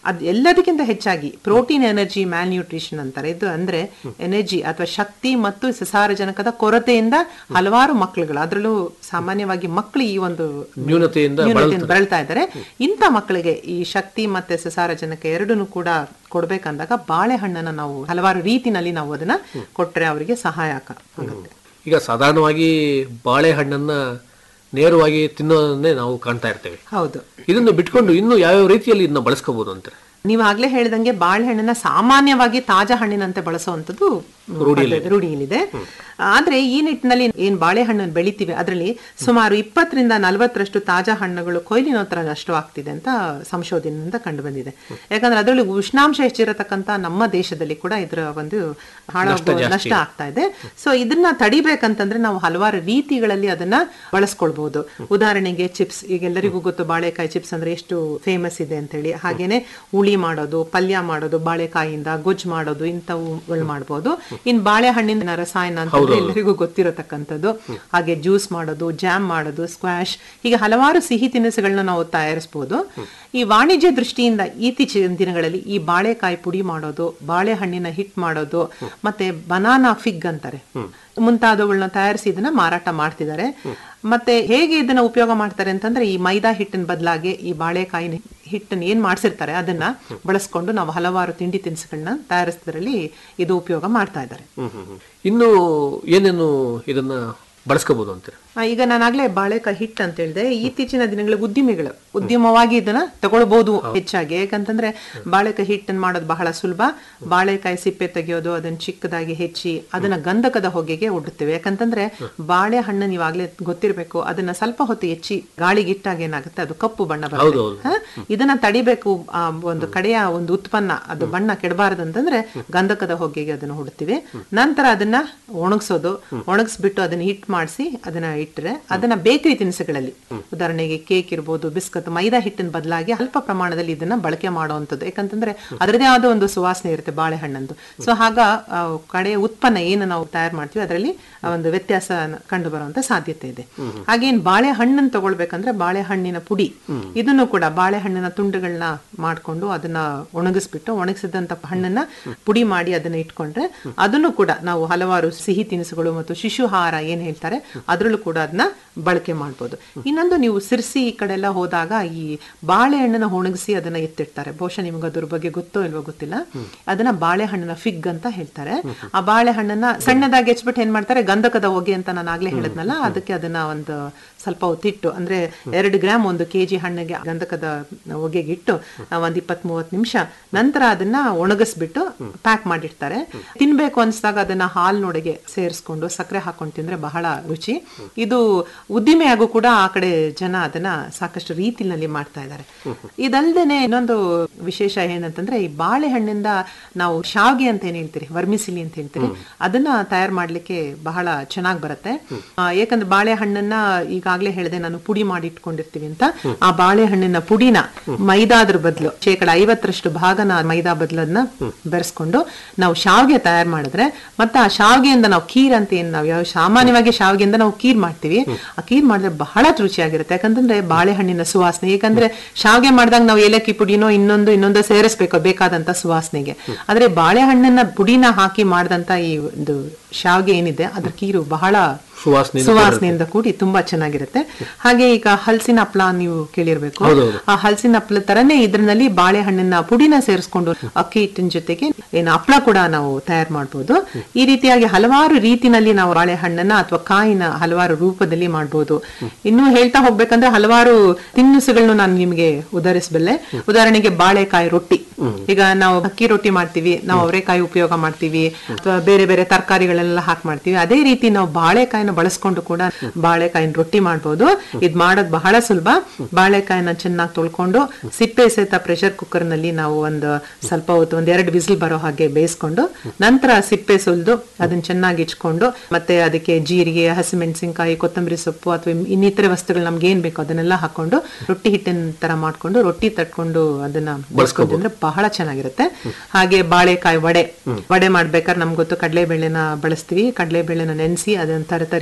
ಅದ್ ಎಲ್ಲದಕ್ಕಿಂತ ಹೆಚ್ಚಾಗಿ ಪ್ರೋಟೀನ್ ಎನರ್ಜಿ ಮ್ಯಾಲ್ ನ್ಯೂಟ್ರಿಷನ್ ಅಂತಾರೆ ಇದು ಅಂದ್ರೆ ಎನರ್ಜಿ ಅಥವಾ ಶಕ್ತಿ ಮತ್ತು ಸಸಾರಜನಕದ ಕೊರತೆಯಿಂದ ಹಲವಾರು ಮಕ್ಕಳುಗಳು ಅದರಲ್ಲೂ ಸಾಮಾನ್ಯವಾಗಿ ಮಕ್ಕಳು ಈ ಒಂದು ನ್ಯೂನತೆಯಿಂದ ನ್ಯೂನತೆಯಿಂದ ಬಳಲ್ತಾ ಇದ್ದಾರೆ ಇಂಥ ಮಕ್ಕಳಿಗೆ ಈ ಶಕ್ತಿ ಮತ್ತೆ ಸಸಾರಜನಕ ಎರಡನ್ನೂ ಕೂಡ ಕೊಡ್ಬೇಕಂದಾಗ ಬಾಳೆಹಣ್ಣನ್ನ ನಾವು ಹಲವಾರು ರೀತಿನಲ್ಲಿ ನಾವು ಅದನ್ನ ಕೊಟ್ರೆ ಅವರಿಗೆ ಸಹಾಯ ಆಗ- ಆಗುತ್ತೆ ಈಗ ಸಾಧಾರಣವಾಗಿ ಬಾಳೆಹಣ್ಣನ್ನ ನೇರವಾಗಿ ತಿನ್ನೋದನ್ನೇ ನಾವು ಕಾಣ್ತಾ ಇರ್ತೇವೆ ಹೌದು ಇದನ್ನು ಬಿಟ್ಕೊಂಡು ಇನ್ನು ಯಾವ್ಯಾವ ರೀತಿಯಲ್ಲಿ ಇದನ್ನ ಬಳಸ್ಕೋಬಹುದು ಅಂತಾರೆ ನೀವು ಆಗ್ಲೇ ಹೇಳ್ದಂಗೆ ಬಾಳೆಹಣ್ಣನ್ನ ಸಾಮಾನ್ಯವಾಗಿ ತಾಜಾ ಹಣ್ಣಿನಂತೆ ಬಳಸುವಂತದ್ದು ಪದ್ಧತಿ- ರೂಢಿಯಲ್ಲಿದೆ ಆದ್ರೆ ಈ ನಿಟ್ಟಿನಲ್ಲಿ ಏನ್ ಬಾಳೆಹಣ್ಣನ್ನು ಬೆಳಿತೀವಿ ಅದರಲ್ಲಿ ಸುಮಾರು ಇಪ್ಪತ್ತರಿಂದ ನಲವತ್ತರಷ್ಟು ತಾಜಾ ಹಣ್ಣುಗಳು ಕೊಯ್ಲಿನೋತ್ತರಷ್ಟು ಆಗ್ತಿದೆ ಅಂತ ಸಂಶೋಧನೆಯಿಂದ ಕಂಡು ಬಂದಿದೆ ಯಾಕಂದ್ರೆ ಅದರಲ್ಲಿ ಉಷ್ಣಾಂಶ ಹೆಚ್ಚಿರತಕ್ಕಂತ ನಮ್ಮ ದೇಶದಲ್ಲಿ ಕೂಡ ಇದರ ಒಂದು ಹಾಳಾಗೋ ನಷ್ಟ ಆಗ್ತಾ ಇದೆ ಸೊ ಇದನ್ನ ತಡಿಬೇಕಂತಂದ್ರೆ ನಾವು ಹಲವಾರು ರೀತಿಗಳಲ್ಲಿ ಅದನ್ನ ಬಳಸ್ಕೊಳ್ಬಹುದು ಉದಾಹರಣೆಗೆ ಚಿಪ್ಸ್ ಈಗ ಎಲ್ಲರಿಗೂ ಗೊತ್ತು ಬಾಳೆಕಾಯಿ ಚಿಪ್ಸ್ ಅಂದ್ರೆ ಎಷ್ಟು ಫೇಮಸ್ ಇದೆ ಅಂತ ಹೇಳಿ ಹಾಗೇನೆ ಹುಳಿ ಮಾಡೋದು ಪಲ್ಯ ಮಾಡೋದು ಬಾಳೆಕಾಯಿಯಿಂದ ಗೊಜ್ಜು ಮಾಡೋದು ಇಂಥವುಗಳು ಮಾಡ್ಬೋದು ಇನ್ ಬಾಳೆಹಣ್ಣಿನ ರಸಾಯನ ಅಂತ ಎಲ್ಲರಿಗೂ ಗೊತ್ತಿರತಕ್ಕಂಥದ್ದು ಹಾಗೆ ಜ್ಯೂಸ್ ಮಾಡೋದು ಜಾಮ್ ಮಾಡೋದು ಸ್ಕ್ವಾಶ್ ಹೀಗೆ ಹಲವಾರು ಸಿಹಿ ತಿನಿಸುಗಳನ್ನ ನಾವು ತಯಾರಿಸಬಹುದು ಈ ವಾಣಿಜ್ಯ ದೃಷ್ಟಿಯಿಂದ ಇತ್ತೀಚಿನ ದಿನಗಳಲ್ಲಿ ಈ ಬಾಳೆಕಾಯಿ ಪುಡಿ ಮಾಡೋದು ಬಾಳೆಹಣ್ಣಿನ ಹಿಟ್ ಮಾಡೋದು ಮತ್ತೆ ಬನಾನಾ ಫಿಗ್ ಅಂತಾರೆ ಮುಂತಾದವುಗಳನ್ನ ತಯಾರಿಸಿ ಇದನ್ನ ಮಾರಾಟ ಮಾಡ್ತಿದ್ದಾರೆ ಮತ್ತೆ ಹೇಗೆ ಇದನ್ನ ಉಪಯೋಗ ಮಾಡ್ತಾರೆ ಅಂತಂದ್ರೆ ಈ ಮೈದಾ ಹಿಟ್ಟಿನ ಬದಲಾಗಿ ಈ ಬಾಳೆಕಾಯಿನ ಹಿಟ್ಟನ್ನು ಏನ್ ಮಾಡ್ಸಿರ್ತಾರೆ ಅದನ್ನ ಬಳಸ್ಕೊಂಡು ನಾವು ಹಲವಾರು ತಿಂಡಿ ತಿನಿಸುಗಳನ್ನ ತಯಾರಿಸೋದ್ರಲ್ಲಿ ಇದು ಉಪಯೋಗ ಮಾಡ್ತಾ ಇದ್ದಾರೆ ಇನ್ನು ಏನೇನು ಇದನ್ನ ಬಳಸ್ಕೋಬಹುದು ಅಂತಾರೆ ಆ, ಈಗ ನಾನಾಗ್ಲೇ ಬಾಳೆಕಾಯಿ ಹಿಟ್ ಅಂತ ಹೇಳಿದೆ ಇತ್ತೀಚಿನ ದಿನಗಳ ಉದ್ಯಮಿಗಳು ಉದ್ಯಮವಾಗಿ ಇದನ್ನ ತಗೊಳ್ಬಹುದು ಹೆಚ್ಚಾಗಿ ಯಾಕಂತಂದ್ರೆ ಬಾಳೆಕಾಯಿ ಹಿಟ್ಟನ್ನು ಮಾಡೋದು ಬಹಳ ಸುಲಭ ಬಾಳೆಕಾಯಿ ಸಿಪ್ಪೆ ತೆಗೆಯೋದು ಅದನ್ನ ಚಿಕ್ಕದಾಗಿ ಹೆಚ್ಚಿ ಅದನ್ನ ಗಂಧಕದ ಹೊಗೆಗೆ ಒಡ್ಡುತ್ತೇವೆ ಯಾಕಂತಂದ್ರೆ ಬಾಳೆಹಣ್ಣು ನೀವಾಗ್ಲೇ ಗೊತ್ತಿರಬೇಕು ಅದನ್ನ ಸ್ವಲ್ಪ ಹೊತ್ತು ಹೆಚ್ಚಿ ಗಾಳಿಗೆ ಇಟ್ಟಾಗ ಏನಾಗುತ್ತೆ ಅದು ಕಪ್ಪು ಬಣ್ಣ ಬರುತ್ತೆ ಹ? ಇದನ್ನ ತಡಿಬೇಕು ಆ ಒಂದು ಕಡೆಯ ಒಂದು ಉತ್ಪನ್ನ ಅದು ಬಣ್ಣ ಕೆಡಬಾರದಂತಂದ್ರೆ ಗಂಧಕದ ಹೊಗೆಗೆ ಅದನ್ನ ಹೊಡ್ತೀವಿ ನಂತರ ಅದನ್ನ ಒಣಗಿಸೋದು ಒಣಗಿಸ್ಬಿಟ್ಟು ಅದನ್ನ ಹಿಟ್ ಮಾಡಿಸಿ ಅದನ್ನ ಇಟ್ಟರೆ ಅದನ್ನ ಬೇಕರಿ ತಿನಿಸುಗಳಲ್ಲಿ ಉದಾಹರಣೆಗೆ ಕೇಕ್ ಇರ್ಬೋದು ಬಿಸ್ಕತ್ ಮೈದಾ ಹಿಟ್ಟಿನ ಬದಲಾಗಿ ಅಲ್ಪ ಪ್ರಮಾಣದಲ್ಲಿ ಇದನ್ನ ಬಳಕೆ ಮಾಡುವಂಥದ್ದು ಯಾಕಂತಂದ್ರೆ ಅದರದೇ ಆದ ಒಂದು ಸುವಾಸನೆ ಇರುತ್ತೆ ಬಾಳೆಹಣ್ಣಂದು ಸೊ ಹಾಗ ಆ, ಕಡೆಯ ಉತ್ಪನ್ನ ಏನು ನಾವು ತಯಾರು ಮಾಡ್ತೀವಿ ಅದರಲ್ಲಿ ಆ ಒಂದು ವ್ಯತ್ಯಾಸ ಕಂಡು ಬರುವಂತ ಸಾಧ್ಯತೆ ಇದೆ ಹಾಗೇನ್ ಬಾಳೆಹಣ್ಣನ್ನು ತಗೊಳ್ಬೇಕಂದ್ರೆ ಬಾಳೆಹಣ್ಣಿನ ಪುಡಿ ಇದನ್ನು ಕೂಡ ಬಾಳೆಹಣ್ಣಿನ ತುಂಡುಗಳನ್ನ ಮಾಡ್ಕೊಂಡು ಅದನ್ನ ಒಣಗಿಸ್ಬಿಟ್ಟು ಒಣಗಿಸಿದಂತ ಹಣ್ಣನ್ನ ಪುಡಿ ಮಾಡಿ ಅದನ್ನ ಇಟ್ಕೊಂಡ್ರೆ ಅದನ್ನು ಕೂಡ ನಾವು ಹಲವಾರು ಸಿಹಿ ತಿನಿಸುಗಳು ಮತ್ತು ಶಿಶುಹಾರ ಏನ್ ಹೇಳ್ತಾರೆ ಅದ್ರಲ್ಲೂ ಕೂಡ ಅದನ್ನ ಬಳಕೆ ಮಾಡ್ಬೋದು ಇನ್ನೊಂದು ನೀವು ಸಿರ್ಸಿ ಈ ಕಡೆ ಎಲ್ಲ ಹೋದಾಗ ಈ ಬಾಳೆಹಣ್ಣನ್ನ ಒಣಗಿಸಿ ಅದನ್ನ ಎತ್ತಿಡ್ತಾರೆ ಬಹುಶಃ ನಿಮ್ಗೆ ಅದ್ರ ಬಗ್ಗೆ ಗೊತ್ತೋ ಇಲ್ವೋ ಗೊತ್ತಿಲ್ಲ ಅದನ್ನ ಬಾಳೆಹಣ್ಣಿನ ಫಿಗ್ ಅಂತ ಹೇಳ್ತಾರೆ ಆ ಬಾಳೆಹಣ್ಣನ್ನ ಸಣ್ಣದಾಗಿ ಹೆಚ್ಚಿಬಿಟ್ಟು ಏನ್ ಮಾಡ್ತಾರೆ ಗಂಧಕದ ಹೊಗೆ ಅಂತ ನಾನು ಆಗ್ಲೇ ಹೇಳಿದ್ನಲ್ಲ ಅದಕ್ಕೆ ಅದನ್ನ ಒಂದು ಸ್ವಲ್ಪ ಹೊತ್ತಿಟ್ಟು ಅಂದ್ರೆ ಎರಡು ಗ್ರಾಮ್ ಒಂದು ಕೆಜಿ ಹಣ್ಣಿಗೆ ಗಂಧಕದ ಹೊಗೆಗೆ ಇಟ್ಟು ಆ, ಒಂದ್ ಇಪ್ಪತ್ ಮೂವತ್ ನಿಮಿಷ ನಂತರ ಅದನ್ನ ಒಣಗಿಸ್ಬಿಟ್ಟು ಪ್ಯಾಕ್ ಮಾಡಿರ್ತಾರೆ ತಿನ್ಬೇಕು ಅನ್ಸ್ದಾಗ ಅದನ್ನ ಹಾಲ್ನೊಳಗೆ ಸೇರಿಸ್ಕೊಂಡು ಸಕ್ಕರೆ ಹಾಕೊಂಡು ತಿಂದ್ರೆ ಬಹಳ ರುಚಿ ಇದು ಉದ್ದಿಮೆಯಾಗೂ ಕೂಡ ಆ ಕಡೆ ಜನ ಅದನ್ನ ಸಾಕಷ್ಟು ರೀತಿನಲ್ಲಿ ಮಾಡ್ತಾ ಇದ್ದಾರೆ ಇದಲ್ದೇನೆ ಇನ್ನೊಂದು ವಿಶೇಷ ಏನಂತಂದ್ರೆ ಈ ಬಾಳೆಹಣ್ಣಿಂದ ನಾವು ಶಾವ್ಗೆ ಅಂತ ಏನ್ ಹೇಳ್ತೀರಿ ವರ್ಮಿಸಿಲಿ ಅಂತ ಹೇಳ್ತೀರಿ ಅದನ್ನ ತಯಾರು ಮಾಡ್ಲಿಕ್ಕೆ ಬಹಳ ಚೆನ್ನಾಗಿ ಬರುತ್ತೆ ಆ, ಯಾಕಂದ್ರೆ ಬಾಳೆಹಣ್ಣನ್ನ ಈಗಾಗ್ಲೇ ಹೇಳಿದೆ ನಾನು ಪುಡಿ ಮಾಡಿ ಇಟ್ಕೊಂಡಿರ್ತೀವಿ ಅಂತ ಆ ಬಾಳೆಹಣ್ಣಿನ ಪುಡಿನ ಮೈದಾದ್ರ ಬದಲು ಶೇಕಡ ಐವತ್ತರಷ್ಟು ಭಾಗನ ಮೈದಾ ಬದಲನ್ನ ಬೆರೆಸ್ಕೊಂಡು ನಾವು ಶಾವ್ಗೆ ತಯಾರು ಮಾಡಿದ್ರೆ ಮತ್ತೆ ಆ ಶಾವ್ಗೆಯಿಂದ ನಾವು ಕೀರ್ ಅಂತ ಏನ್ ನಾವು ಯಾವ ಸಾಮಾನ್ಯವಾಗಿ ಶಾವ್ಗೆಯಿಂದ ನಾವು ಕೀರ್ ಮಾಡ್ತೀವಿ ಆ ಕೀರ್ ಮಾಡಿದ್ರೆ ಬಹಳ ರುಚಿಯಾಗಿರುತ್ತೆ ಯಾಕಂತಂದ್ರೆ ಬಾಳೆಹಣ್ಣಿನ ಸುವಾಸನೆ ಯಾಕಂದ್ರೆ ಶಾವ್ಗೆ ಮಾಡಿದಾಗ ನಾವು ಏಲಕ್ಕಿ ಪುಡಿನೋ ಇನ್ನೊಂದು ಇನ್ನೊಂದು ಸೇರಿಸ್ಬೇಕು ಬೇಕಾದಂತ ಸುವಾಸನೆಗೆ ಆದ್ರೆ ಬಾಳೆಹಣ್ಣಿನ ಪುಡಿನ ಹಾಕಿ ಮಾಡಿದಂತ ಈ ಒಂದು ಶಾವ್ಗೆ ಏನಿದೆ ಅದ್ರ ಕೀರು ಬಹಳ ಸುವಾಸನೆಯಿಂದ ಸುವಾಸನೆಯಿಂದ ಕೂಡಿ ತುಂಬಾ ಚೆನ್ನಾಗಿರುತ್ತೆ ಹಾಗೆ ಈಗ ಹಲಸಿನ ಹಪ್ಳ ನೀವು ಕೇಳಿರ್ಬೇಕು ಹೌದೌದು. ಆ ಹಲಸಿನ ಹಪ್ಳ ತರನೇ ಇದ್ರಲ್ಲಿ ಬಾಳೆಹಣ್ಣಿನ ಪುಡಿನ ಸೇರಿಸ್ಕೊಂಡು ಅಕ್ಕಿ ಹಿಟ್ಟಿನ ಜೊತೆಗೆ ಏನು ಹಪ್ಳ ಕೂಡ ನಾವು ತಯಾರು ಮಾಡಬಹುದು ಈ ರೀತಿಯಾಗಿ ಹಲವಾರು ರೀತಿನಲ್ಲಿ ನಾವು ಬಾಳೆಹಣ್ಣನ್ನ ಅಥವಾ ಕಾಯಿನ ಹಲವಾರು ರೂಪದಲ್ಲಿ ಮಾಡಬಹುದು ಇನ್ನು ಹೇಳ್ತಾ ಹೋಗ್ಬೇಕಂದ್ರೆ ಹಲವಾರು ತಿನಿಸುಗಳನ್ನು ನಾನು ನಿಮಗೆ ಉದಾಹರಿಸಬಲ್ಲೆ ಉದಾಹರಣೆಗೆ ಬಾಳೆಕಾಯಿ ರೊಟ್ಟಿ ಈಗ ನಾವು ಅಕ್ಕಿ ರೊಟ್ಟಿ ಮಾಡ್ತೀವಿ ನಾವು ಅವರೆಕಾಯಿ ಉಪಯೋಗ ಮಾಡ್ತೀವಿ ಅಥವಾ ಬೇರೆ ಬೇರೆ ತರಕಾರಿಗಳೆಲ್ಲ ಹಾಕಿ ಮಾಡ್ತೀವಿ ಅದೇ ರೀತಿ ನಾವು ಬಾಳೆಕಾಯಿನ ಬಳಸ್ಕೊಂಡು ಕೂಡ ಬಾಳೆಕಾಯಿನ ರೊಟ್ಟಿ ಮಾಡ್ಬೋದು ಇದ್ ಮಾಡೋದು ಬಹಳ ಸುಲಭ ಬಾಳೆಕಾಯಿನ ಚೆನ್ನಾಗಿ ತೊಳ್ಕೊಂಡು ಸಿಪ್ಪೆ ಸಹಿತ ಪ್ರೆಷರ್ ಕುಕ್ಕರ್ ನಲ್ಲಿ ನಾವು ಒಂದು ಸ್ವಲ್ಪ ಹೊತ್ತು ಒಂದ್ ಎರಡು ವಿಸಿಲ್ ಬರೋ ಹಾಗೆ ಬೇಯಿಸ್ಕೊಂಡು ನಂತರ ಸಿಪ್ಪೆ ಸುಲಿದು ಅದನ್ನ ಚೆನ್ನಾಗಿ ಇಚ್ಕೊಂಡು ಮತ್ತೆ ಅದಕ್ಕೆ ಜೀರಿಗೆ ಹಸಿಮೆಣಸಿನಕಾಯಿ ಕೊತ್ತಂಬರಿ ಸೊಪ್ಪು ಅಥವಾ ಇನ್ನಿತರೆ ವಸ್ತುಗಳು ನಮ್ಗೆ ಏನ್ ಬೇಕು ಅದನ್ನೆಲ್ಲ ಹಾಕೊಂಡು ರೊಟ್ಟಿ ಹಿಟ್ಟಿನ ತರ ಮಾಡ್ಕೊಂಡು ರೊಟ್ಟಿ ತಟ್ಕೊಂಡು ಅದನ್ನ ಬಳಸ್ಕೊಂಡು ಅಂದ್ರೆ ಬಹಳ ಚೆನ್ನಾಗಿರುತ್ತೆ ಹಾಗೆ ಬಾಳೆಕಾಯಿ ವಡೆ ವಡೆ ಮಾಡ್ಬೇಕಾದ್ರೆ ನಮ್ಗೆ ಗೊತ್ತು ಕಡಲೆಬೇಳೆನ ಬಳಸ್ತೀವಿ ಕಡಲೆಬೇಳೆನ ನೆನೆಸಿ ಅದನ್ನ ತರತರಿ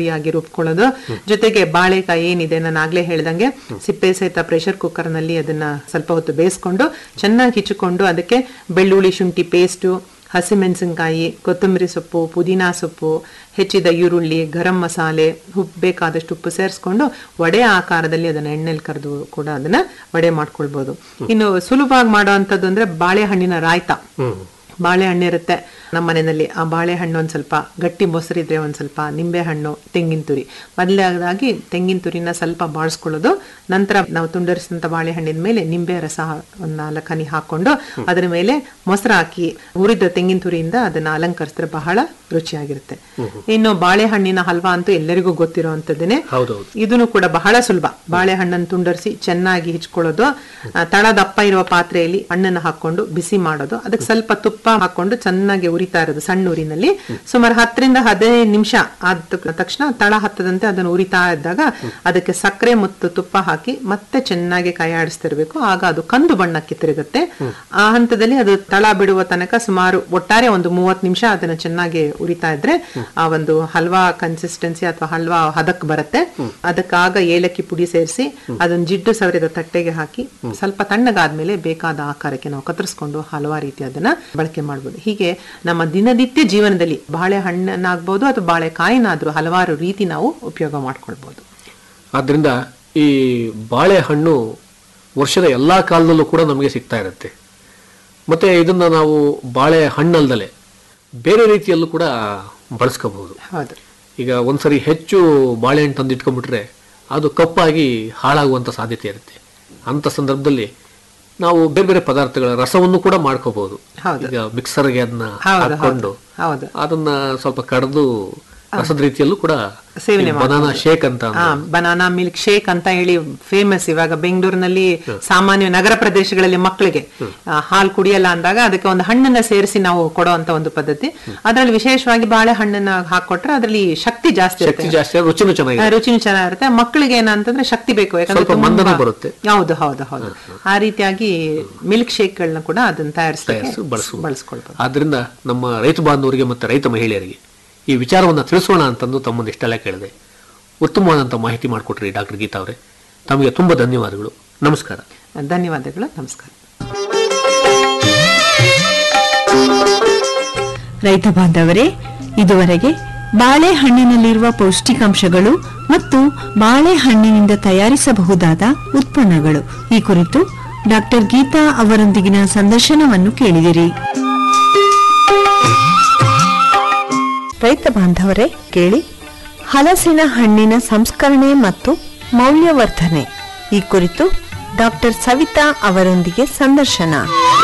ಸರಿಯಾಗಿ ರುಬ್ಕೊಳ್ಳೋದು ಜೊತೆಗೆ ಬಾಳೆಕಾಯಿ ಏನಿದೆ ನಾನು ಆಗ್ಲೇ ಹೇಳ್ದಂಗೆ ಸಿಪ್ಪೆ ಸಹಿತ ಪ್ರೆಷರ್ ಕುಕ್ಕರ್ ನಲ್ಲಿ ಅದನ್ನ ಸ್ವಲ್ಪ ಹೊತ್ತು ಬೇಯಿಸ್ಕೊಂಡು ಚೆನ್ನಾಗಿ ಹಿಚ್ಚಿಕೊಂಡು ಅದಕ್ಕೆ ಬೆಳ್ಳುಳ್ಳಿ ಶುಂಠಿ ಪೇಸ್ಟು ಹಸಿಮೆಣಸಿನಕಾಯಿ ಕೊತ್ತಂಬರಿ ಸೊಪ್ಪು ಪುದೀನಾ ಸೊಪ್ಪು ಹೆಚ್ಚಿದ ಈರುಳ್ಳಿ ಗರಂ ಮಸಾಲೆ ಉಪ್ಪು ಬೇಕಾದಷ್ಟು ಉಪ್ಪು ಸೇರಿಸ್ಕೊಂಡು ವಡೆ ಆಕಾರದಲ್ಲಿ ಅದನ್ನ ಎಣ್ಣೆಲಿ ಕರೆದು ಕೂಡ ಅದನ್ನ ವಡೆ ಮಾಡ್ಕೊಳ್ಬಹುದು ಇನ್ನು ಸುಲಭವಾಗಿ ಮಾಡೋ ಅಂಥದ್ದು ಅಂದ್ರೆ ಬಾಳೆಹಣ್ಣಿನ ರಾಯ್ತ ಬಾಳೆಹಣ್ಣು ಇರುತ್ತೆ ನಮ್ಮ ಮನೆಯಲ್ಲಿ ಆ ಬಾಳೆಹಣ್ಣು ಒಂದ್ ಸ್ವಲ್ಪ ಗಟ್ಟಿ ಮೊಸರಿದ್ರೆ ಒಂದ್ ಸ್ವಲ್ಪ ನಿಂಬೆ ಹಣ್ಣು ತೆಂಗಿನ ತುರಿ ಮೊದಲಾಗಿ ತೆಂಗಿನ ತುರಿನ ಸ್ವಲ್ಪ ಬಾಳಿಸ್ಕೊಳ್ಳೋದು ನಂತರ ನಾವು ತುಂಡರಿಸಿದಂತ ಬಾಳೆಹಣ್ಣಿನ ಮೇಲೆ ನಿಂಬೆ ರಸ ಒಂದ್ ನಾಲ್ಕು ಹನಿ ಹಾಕೊಂಡು ಅದರ ಮೇಲೆ ಮೊಸರು ಹಾಕಿ ಹುರಿದ ತೆಂಗಿನ ತುರಿಯಿಂದ ಅದನ್ನ ಅಲಂಕರಿಸಿದ್ರೆ ಬಹಳ ರುಚಿಯಾಗಿರುತ್ತೆ ಇನ್ನು ಬಾಳೆಹಣ್ಣಿನ ಹಲ್ವಾ ಅಂತೂ ಎಲ್ಲರಿಗೂ ಗೊತ್ತಿರುವಂತದ್ದೇನೆ ಹೌದೌದು ಇದನ್ನು ಕೂಡ ಬಹಳ ಸುಲಭ ಬಾಳೆಹಣ್ಣನ್ನು ತುಂಡರಿಸಿ ಚೆನ್ನಾಗಿ ಹಿಚ್ಕೊಳ್ಳೋದು ಆ, ತಳ ದಪ್ಪ ಇರುವ ಪಾತ್ರೆಯಲ್ಲಿ ಹಣ್ಣನ್ನು ಹಾಕೊಂಡು ಬಿಸಿ ಮಾಡೋದು ಅದಕ್ಕೆ ಸ್ವಲ್ಪ ತುಪ್ಪ ಹಾಕೊಂಡು ಚೆನ್ನಾಗಿ ಉರಿತಾ ಇರೋದು ಸಣ್ಣ ಉರಿನಲ್ಲಿ ಸುಮಾರು ಹತ್ತರಿಂದ ಹದಿನೈದು ನಿಮಿಷ ಆದ ತಕ್ಷಣ ತಳ ಹತ್ತದಂತೆ ಅದನ್ನು ಉರಿತಾ ಇದ್ದಾಗ ಅದಕ್ಕೆ ಸಕ್ಕರೆ ಮತ್ತು ತುಪ್ಪ ಹಾಕಿ ಮತ್ತೆ ಚೆನ್ನಾಗಿ ಕೈ ಆಡಿಸ್ತಿರ್ಬೇಕು ಆಗ ಅದು ಕಂದು ಬಣ್ಣಕ್ಕೆ ತಿರುಗುತ್ತೆ ಆ ಹಂತದಲ್ಲಿ ಅದು ತಳ ಬಿಡುವ ತನಕ ಸುಮಾರು ಒಟ್ಟಾರೆ ಒಂದು ಮೂವತ್ತು ನಿಮಿಷ ಅದನ್ನ ಚೆನ್ನಾಗಿ ಉರಿತಾ ಇದ್ರೆ ಆ ಒಂದು ಹಲ್ವಾ ಕನ್ಸಿಸ್ಟೆನ್ಸಿ ಅಥವಾ ಹಲ್ವಾ ಹದಕ್ ಬರುತ್ತೆ ಅದಕ್ಕಾಗ ಏಲಕ್ಕಿ ಪುಡಿ ಸೇರಿಸಿ ಅದನ್ನ ಜಿಡ್ಡು ಸವರಿದ ತಟ್ಟೆಗೆ ಹಾಕಿ ಸ್ವಲ್ಪ ತಣ್ಣಗಾದ್ಮೇಲೆ ಬೇಕಾದ ಆಕಾರಕ್ಕೆ ನಾವು ಕತ್ತರಿಸ್ಕೊಂಡು ಹಲವಾರು ರೀತಿ ಅದನ್ನ ಬಳಕೆ ಮಾಡ್ಬೋದು ಹೀಗೆ ನಮ್ಮ ದಿನನಿತ್ಯ ಜೀವನದಲ್ಲಿ ಬಾಳೆಹಣ್ಣನ್ನಾಗ್ಬೋದು ಅಥವಾ ಬಾಳೆಕಾಯಿನಾದ್ರೂ ಹಲವಾರು ರೀತಿ ನಾವು ಉಪಯೋಗ ಮಾಡ್ಕೊಳ್ಬೋದು ಆದ್ದರಿಂದ ಈ ಬಾಳೆಹಣ್ಣು ವರ್ಷದ ಎಲ್ಲಾ ಕಾಲದಲ್ಲೂ ಕೂಡ ನಮಗೆ ಸಿಗ್ತಾ ಇರುತ್ತೆ ಮತ್ತೆ ಇದನ್ನ ನಾವು ಬಾಳೆ ಹಣ್ಣಲ್ದಲೆ ಬೇರೆ ರೀತಿಯಲ್ಲೂ ಕೂಡ ಬಳಸ್ಕೋಬಹುದು ಹೌದು ಈಗ ಒಂದ್ಸರಿ ಹೆಚ್ಚು ಬಾಳೆಹಣ್ಣು ತಂದು ಇಟ್ಕೊಂಡ್ಬಿಟ್ರೆ ಅದು ಕಪ್ಪಾಗಿ ಹಾಳಾಗುವಂತ ಸಾಧ್ಯತೆ ಇರುತ್ತೆ ಅಂತ ಸಂದರ್ಭದಲ್ಲಿ ನಾವು ಬೇರೆ ಬೇರೆ ಪದಾರ್ಥಗಳ ರಸವನ್ನು ಕೂಡ ಮಾಡ್ಕೋಬಹುದು ಹೌದು. ಈಗ ಮಿಕ್ಸರ್ಗೆ ಅದನ್ನ ಹೌದು, ಹಾಕೊಂಡು ಹೌದು ಅದನ್ನ ಸ್ವಲ್ಪ ಕಡ್ದು ರಸದ ರೀತಿಯಲ್ಲೂ ಕೂಡ ಸೇವನೆ ಬನಾನಾ ಶೇಕ್ ಅಂತ ಹಾ ಬನಾನಾ ಮಿಲ್ಕ್ ಶೇಕ್ ಅಂತ ಹೇಳಿ ಫೇಮಸ್ ಇವಾಗ ಬೆಂಗಳೂರಿನಲ್ಲಿ ಸಾಮಾನ್ಯ ನಗರ ಪ್ರದೇಶಗಳಲ್ಲಿ ಮಕ್ಕಳಿಗೆ ಆ, ಹಾಲು ಕುಡಿಯಲ್ಲ ಅಂದಾಗ ಅದಕ್ಕೆ ಒಂದು ಹಣ್ಣನ್ನ ಸೇರಿಸಿ ನಾವು ಕೊಡುವಂತ ಒಂದು ಪದ್ಧತಿ ಅದರಲ್ಲಿ ವಿಶೇಷವಾಗಿ ಬಾಳೆಹಣ್ಣನ್ನ ಹಾಕೊಟ್ರೆ ಅದರಲ್ಲಿ ಶಕ್ತಿ ಜಾಸ್ತಿ ಶಕ್ತಿ ಇರುತ್ತೆ ಜಾಸ್ತಿ ರುಚಿನೂ ಚೆನ್ನಾಗಿದೆ ಆ, ರುಚಿನೂ ಚೆನ್ನಾಗಿರುತ್ತೆ ಮಕ್ಕಳಿಗೆ ಏನಂತಂದ್ರೆ ಶಕ್ತಿ ಬೇಕು ಯಾಕಂದ್ರೆ ಸ್ವಲ್ಪ ತುಂಬಾ- ಮಂದನ ಬರುತ್ತೆ. ಹೌದು ಹೌದು ಹೌದು ಆ ರೀತಿಯಾಗಿ ಮಿಲ್ಕ್ ಶೇಕ್ ಗಳನ್ನ ಕೂಡ ಅದನ್ನ ತಯಾರಿಸಿ ತಯಾರಿಸಿ ಬಳಸಬಹುದು ಬಳಸ್ಕೊಳ್ಬಹುದು ಆದ್ರಿಂದ ನಮ್ಮ ರೈತ ಬಾಂಧವರಿಗೆ ಮತ್ತು ರೈತ ಮಹಿಳೆಯರಿಗೆ ಈ ವಿಚಾರವನ್ನ ತಿಳಿಸೋಣ ಅಂತಂದು ತಮ್ಮನ್ನು ಇಷ್ಟೆಲ್ಲ ಕೇಳಿದೆ ಉತ್ತಮವಾದಂಥ ಮಾಹಿತಿ ಮಾಡಿಕೊಟ್ರಿ ಡಾಕ್ಟರ್ ಗೀತಾ ಅವರೇ ತಮಗೆ ತುಂಬಾ ಧನ್ಯವಾದಗಳು ನಮಸ್ಕಾರ ಧನ್ಯವಾದಗಳು ನಮಸ್ಕಾರ ರೈತ ಬಾಂಧವರೇ ಇದುವರೆಗೆ ಬಾಳೆಹಣ್ಣಿನಲ್ಲಿರುವ ಪೌಷ್ಟಿಕಾಂಶಗಳು ಮತ್ತು ಬಾಳೆಹಣ್ಣಿನಿಂದ ತಯಾರಿಸಬಹುದಾದ ಉತ್ಪನ್ನಗಳು ಈ ಕುರಿತು ಡಾಕ್ಟರ್ ಗೀತಾ ಅವರೊಂದಿಗಿನ ಸಂದರ್ಶನವನ್ನು ಕೇಳಿದಿರಿ ರೈತ ಬಾಂಧವರೇ ಕೇಳಿ ಹಲಸಿನ ಹಣ್ಣಿನ ಸಂಸ್ಕರಣೆ ಮತ್ತು ಮೌಲ್ಯವರ್ಧನೆ ಈ ಕುರಿತು ಡಾಕ್ಟರ್ ಸವಿತಾ ಅವರೊಂದಿಗೆ ಸಂದರ್ಶನ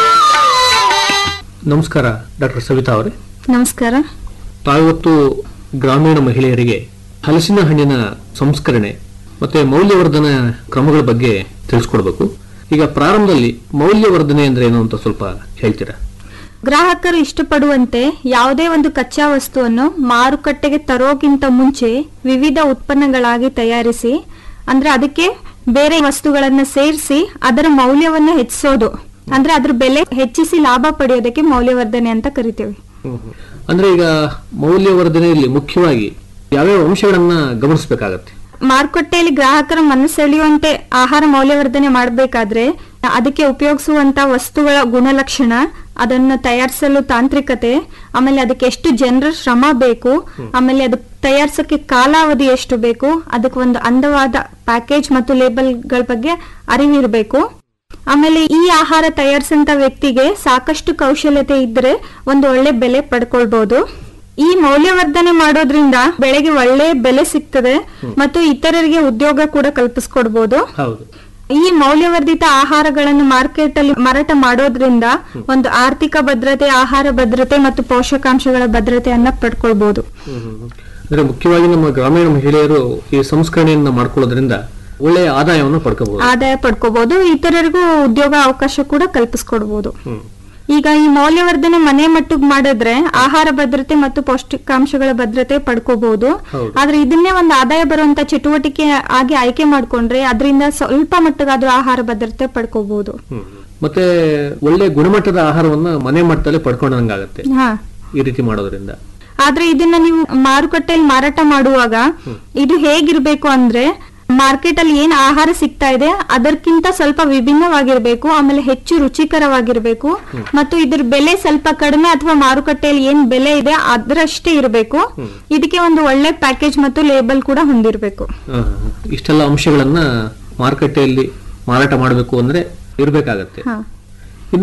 ನಮಸ್ಕಾರ ಡಾಕ್ಟರ್ ಸವಿತಾ ಅವರೇ ನಮಸ್ಕಾರ ತಾವಿವತ್ತು ಗ್ರಾಮೀಣ ಮಹಿಳೆಯರಿಗೆ ಹಲಸಿನ ಹಣ್ಣಿನ ಸಂಸ್ಕರಣೆ ಮತ್ತೆ ಮೌಲ್ಯವರ್ಧನೆ ಕ್ರಮಗಳ ಬಗ್ಗೆ ತಿಳಿಸ್ಕೊಡ್ಬೇಕು ಈಗ ಪ್ರಾರಂಭದಲ್ಲಿ ಮೌಲ್ಯವರ್ಧನೆ ಅಂದ್ರೆ ಏನು ಅಂತ ಸ್ವಲ್ಪ ಹೇಳ್ತೀರಾ ಗ್ರಾಹಕರು ಇಷ್ಟಪಡುವಂತೆ ಯಾವುದೇ ಒಂದು ಕಚ್ಚಾ ವಸ್ತುವನ್ನು ಮಾರುಕಟ್ಟೆಗೆ ತರೋಕ್ಕಿಂತ ಮುಂಚೆ ವಿವಿಧ ಉತ್ಪನ್ನಗಳಾಗಿ ತಯಾರಿಸಿ ಅಂದ್ರೆ ಅದಕ್ಕೆ ಬೇರೆ ವಸ್ತುಗಳನ್ನ ಸೇರಿಸಿ ಅದರ ಮೌಲ್ಯವನ್ನ ಹೆಚ್ಚಿಸೋದು ಅಂದ್ರೆ ಅದ್ರ ಬೆಲೆ ಹೆಚ್ಚಿಸಿ ಲಾಭ ಪಡೆಯೋದಕ್ಕೆ ಮೌಲ್ಯವರ್ಧನೆ ಅಂತ ಕರಿತೇವೆ ಅಂದ್ರೆ ಈಗ ಮೌಲ್ಯವರ್ಧನೆಯಲ್ಲಿ ಮುಖ್ಯವಾಗಿ ಯಾವ್ಯಾವ ಅಂಶಗಳನ್ನ ಗಮನಿಸಬೇಕಾಗತ್ತೆ ಮಾರುಕಟ್ಟೆಯಲ್ಲಿ ಗ್ರಾಹಕರ ಮನಸೆಳೆಯುವಂತೆ ಆಹಾರ ಮೌಲ್ಯವರ್ಧನೆ ಮಾಡಬೇಕಾದ್ರೆ ಅದಕ್ಕೆ ಉಪಯೋಗಿಸುವಂತ ವಸ್ತುಗಳ ಗುಣಲಕ್ಷಣ ಅದನ್ನ ತಯಾರಿಸಲು ತಾಂತ್ರಿಕತೆ ಆಮೇಲೆ ಅದಕ್ಕೆ ಎಷ್ಟು ಜನರ ಶ್ರಮ ಬೇಕು ಆಮೇಲೆ ಅದಕ್ಕೆ ತಯಾರಿಸಕ್ಕೆ ಕಾಲಾವಧಿ ಎಷ್ಟು ಬೇಕು ಅದಕ್ಕೆ ಒಂದು ಅಂದವಾದ ಪ್ಯಾಕೇಜ್ ಮತ್ತು ಲೇಬಲ್ಗಳ ಬಗ್ಗೆ ಅರಿವಿರಬೇಕು ಆಮೇಲೆ ಈ ಆಹಾರ ತಯಾರಿಸಂತ ವ್ಯಕ್ತಿಗೆ ಸಾಕಷ್ಟು ಕೌಶಲ್ಯತೆ ಇದ್ರೆ ಒಂದು ಒಳ್ಳೆ ಬೆಲೆ ಪಡ್ಕೊಳ್ಬಹುದು ಈ ಮೌಲ್ಯವರ್ಧನೆ ಮಾಡೋದ್ರಿಂದ ಬೆಳೆಗೆ ಒಳ್ಳೆ ಬೆಲೆ ಸಿಗ್ತದೆ ಮತ್ತು ಇತರರಿಗೆ ಉದ್ಯೋಗ ಕೂಡ ಕಲ್ಪಿಸ್ಕೊಡ್ಬೋದು ಹೌದು ಈ ಮೌಲ್ಯವರ್ಧಿತ ಆಹಾರಗಳನ್ನು ಮಾರ್ಕೆಟ್ ಅಲ್ಲಿ ಮಾರಾಟ ಮಾಡೋದ್ರಿಂದ ಒಂದು ಆರ್ಥಿಕ ಭದ್ರತೆ ಆಹಾರ ಭದ್ರತೆ ಮತ್ತು ಪೋಷಕಾಂಶಗಳ ಭದ್ರತೆಯನ್ನ ಪಡ್ಕೊಳ್ಬಹುದು ಅಂದ್ರೆ ಮುಖ್ಯವಾಗಿ ನಮ್ಮ ಗ್ರಾಮೀಣ ಮಹಿಳೆಯರು ಈ ಸಂಸ್ಕರಣೆಯನ್ನ ಮಾಡ್ಕೊಳ್ಳೋದ್ರಿಂದ ಒಳ್ಳೆಯ ಆದಾಯವನ್ನು ಪಡ್ಕೋಬಹುದು ಆದಾಯ ಪಡ್ಕೋಬಹುದು ಇತರರಿಗೂ ಉದ್ಯೋಗ ಅವಕಾಶ ಕೂಡ ಕಲ್ಪಿಸ್ಕೊಡ್ಬೋದು ಈಗ ಈ ಮೌಲ್ಯವರ್ಧನೆ ಮನೆ ಮಟ್ಟಿಗೆ ಮಾಡಿದ್ರೆ ಆಹಾರ ಭದ್ರತೆ ಮತ್ತು ಪೌಷ್ಟಿಕಾಂಶಗಳ ಭದ್ರತೆ ಪಡ್ಕೋಬಹುದು ಹೌದು. ಆದ್ರೆ ಇದನ್ನೇ ಒಂದು ಆದಾಯ ಬರುವಂತ ಚಟುವಟಿಕೆ ಆಗಿ ಆಯ್ಕೆ ಮಾಡ್ಕೊಂಡ್ರೆ ಅದರಿಂದ ಸ್ವಲ್ಪ ಮಟ್ಟಗಾದ್ರೂ ಆಹಾರ ಭದ್ರತೆ ಪಡ್ಕೋಬಹುದು ಮತ್ತೆ ಒಳ್ಳೆ ಗುಣಮಟ್ಟದ ಆಹಾರವನ್ನ ಮನೆ ಮಟ್ಟದಲ್ಲಿ ಪಡ್ಕೊಂಡಂಗಾಗತ್ತೆ ಹಾ ಈ ರೀತಿ ಮಾಡೋದ್ರಿಂದ ಆದ್ರೆ ಇದನ್ನ ನೀವು ಮಾರುಕಟ್ಟೆಯಲ್ಲಿ ಮಾರಾಟ ಮಾಡುವಾಗ ಇದು ಹೇಗಿರ್ಬೇಕು ಅಂದ್ರೆ ಮಾರ್ಕೆಟ್ ಅಲ್ಲಿ ಏನ್ ಆಹಾರ ಸಿಗ್ತಾ ಇದೆ ಅದಕ್ಕಿಂತ ಸ್ವಲ್ಪ ವಿಭಿನ್ನವಾಗಿರ್ಬೇಕು ಆಮೇಲೆ ಹೆಚ್ಚು ರುಚಿಕರವಾಗಿರ್ಬೇಕು ಮತ್ತು ಇದ್ರ ಬೆಲೆ ಸ್ವಲ್ಪ ಕಡಿಮೆ ಅಥವಾ ಮಾರುಕಟ್ಟೆಯಲ್ಲಿ ಏನ್ ಬೆಲೆ ಇದೆ ಅದರಷ್ಟೇ ಇರಬೇಕು ಇದಕ್ಕೆ ಒಂದು ಒಳ್ಳೆ ಪ್ಯಾಕೇಜ್ ಮತ್ತು ಲೇಬಲ್ ಕೂಡ ಹೊಂದಿರಬೇಕು ಆ, ಇಷ್ಟೆಲ್ಲ ಅಂಶಗಳನ್ನ ಮಾರುಕಟ್ಟೆಯಲ್ಲಿ ಮಾರಾಟ ಮಾಡಬೇಕು ಅಂದ್ರೆ ಇರ್ಬೇಕಾಗತ್ತೆ ಹಾ. ಇನ್ನ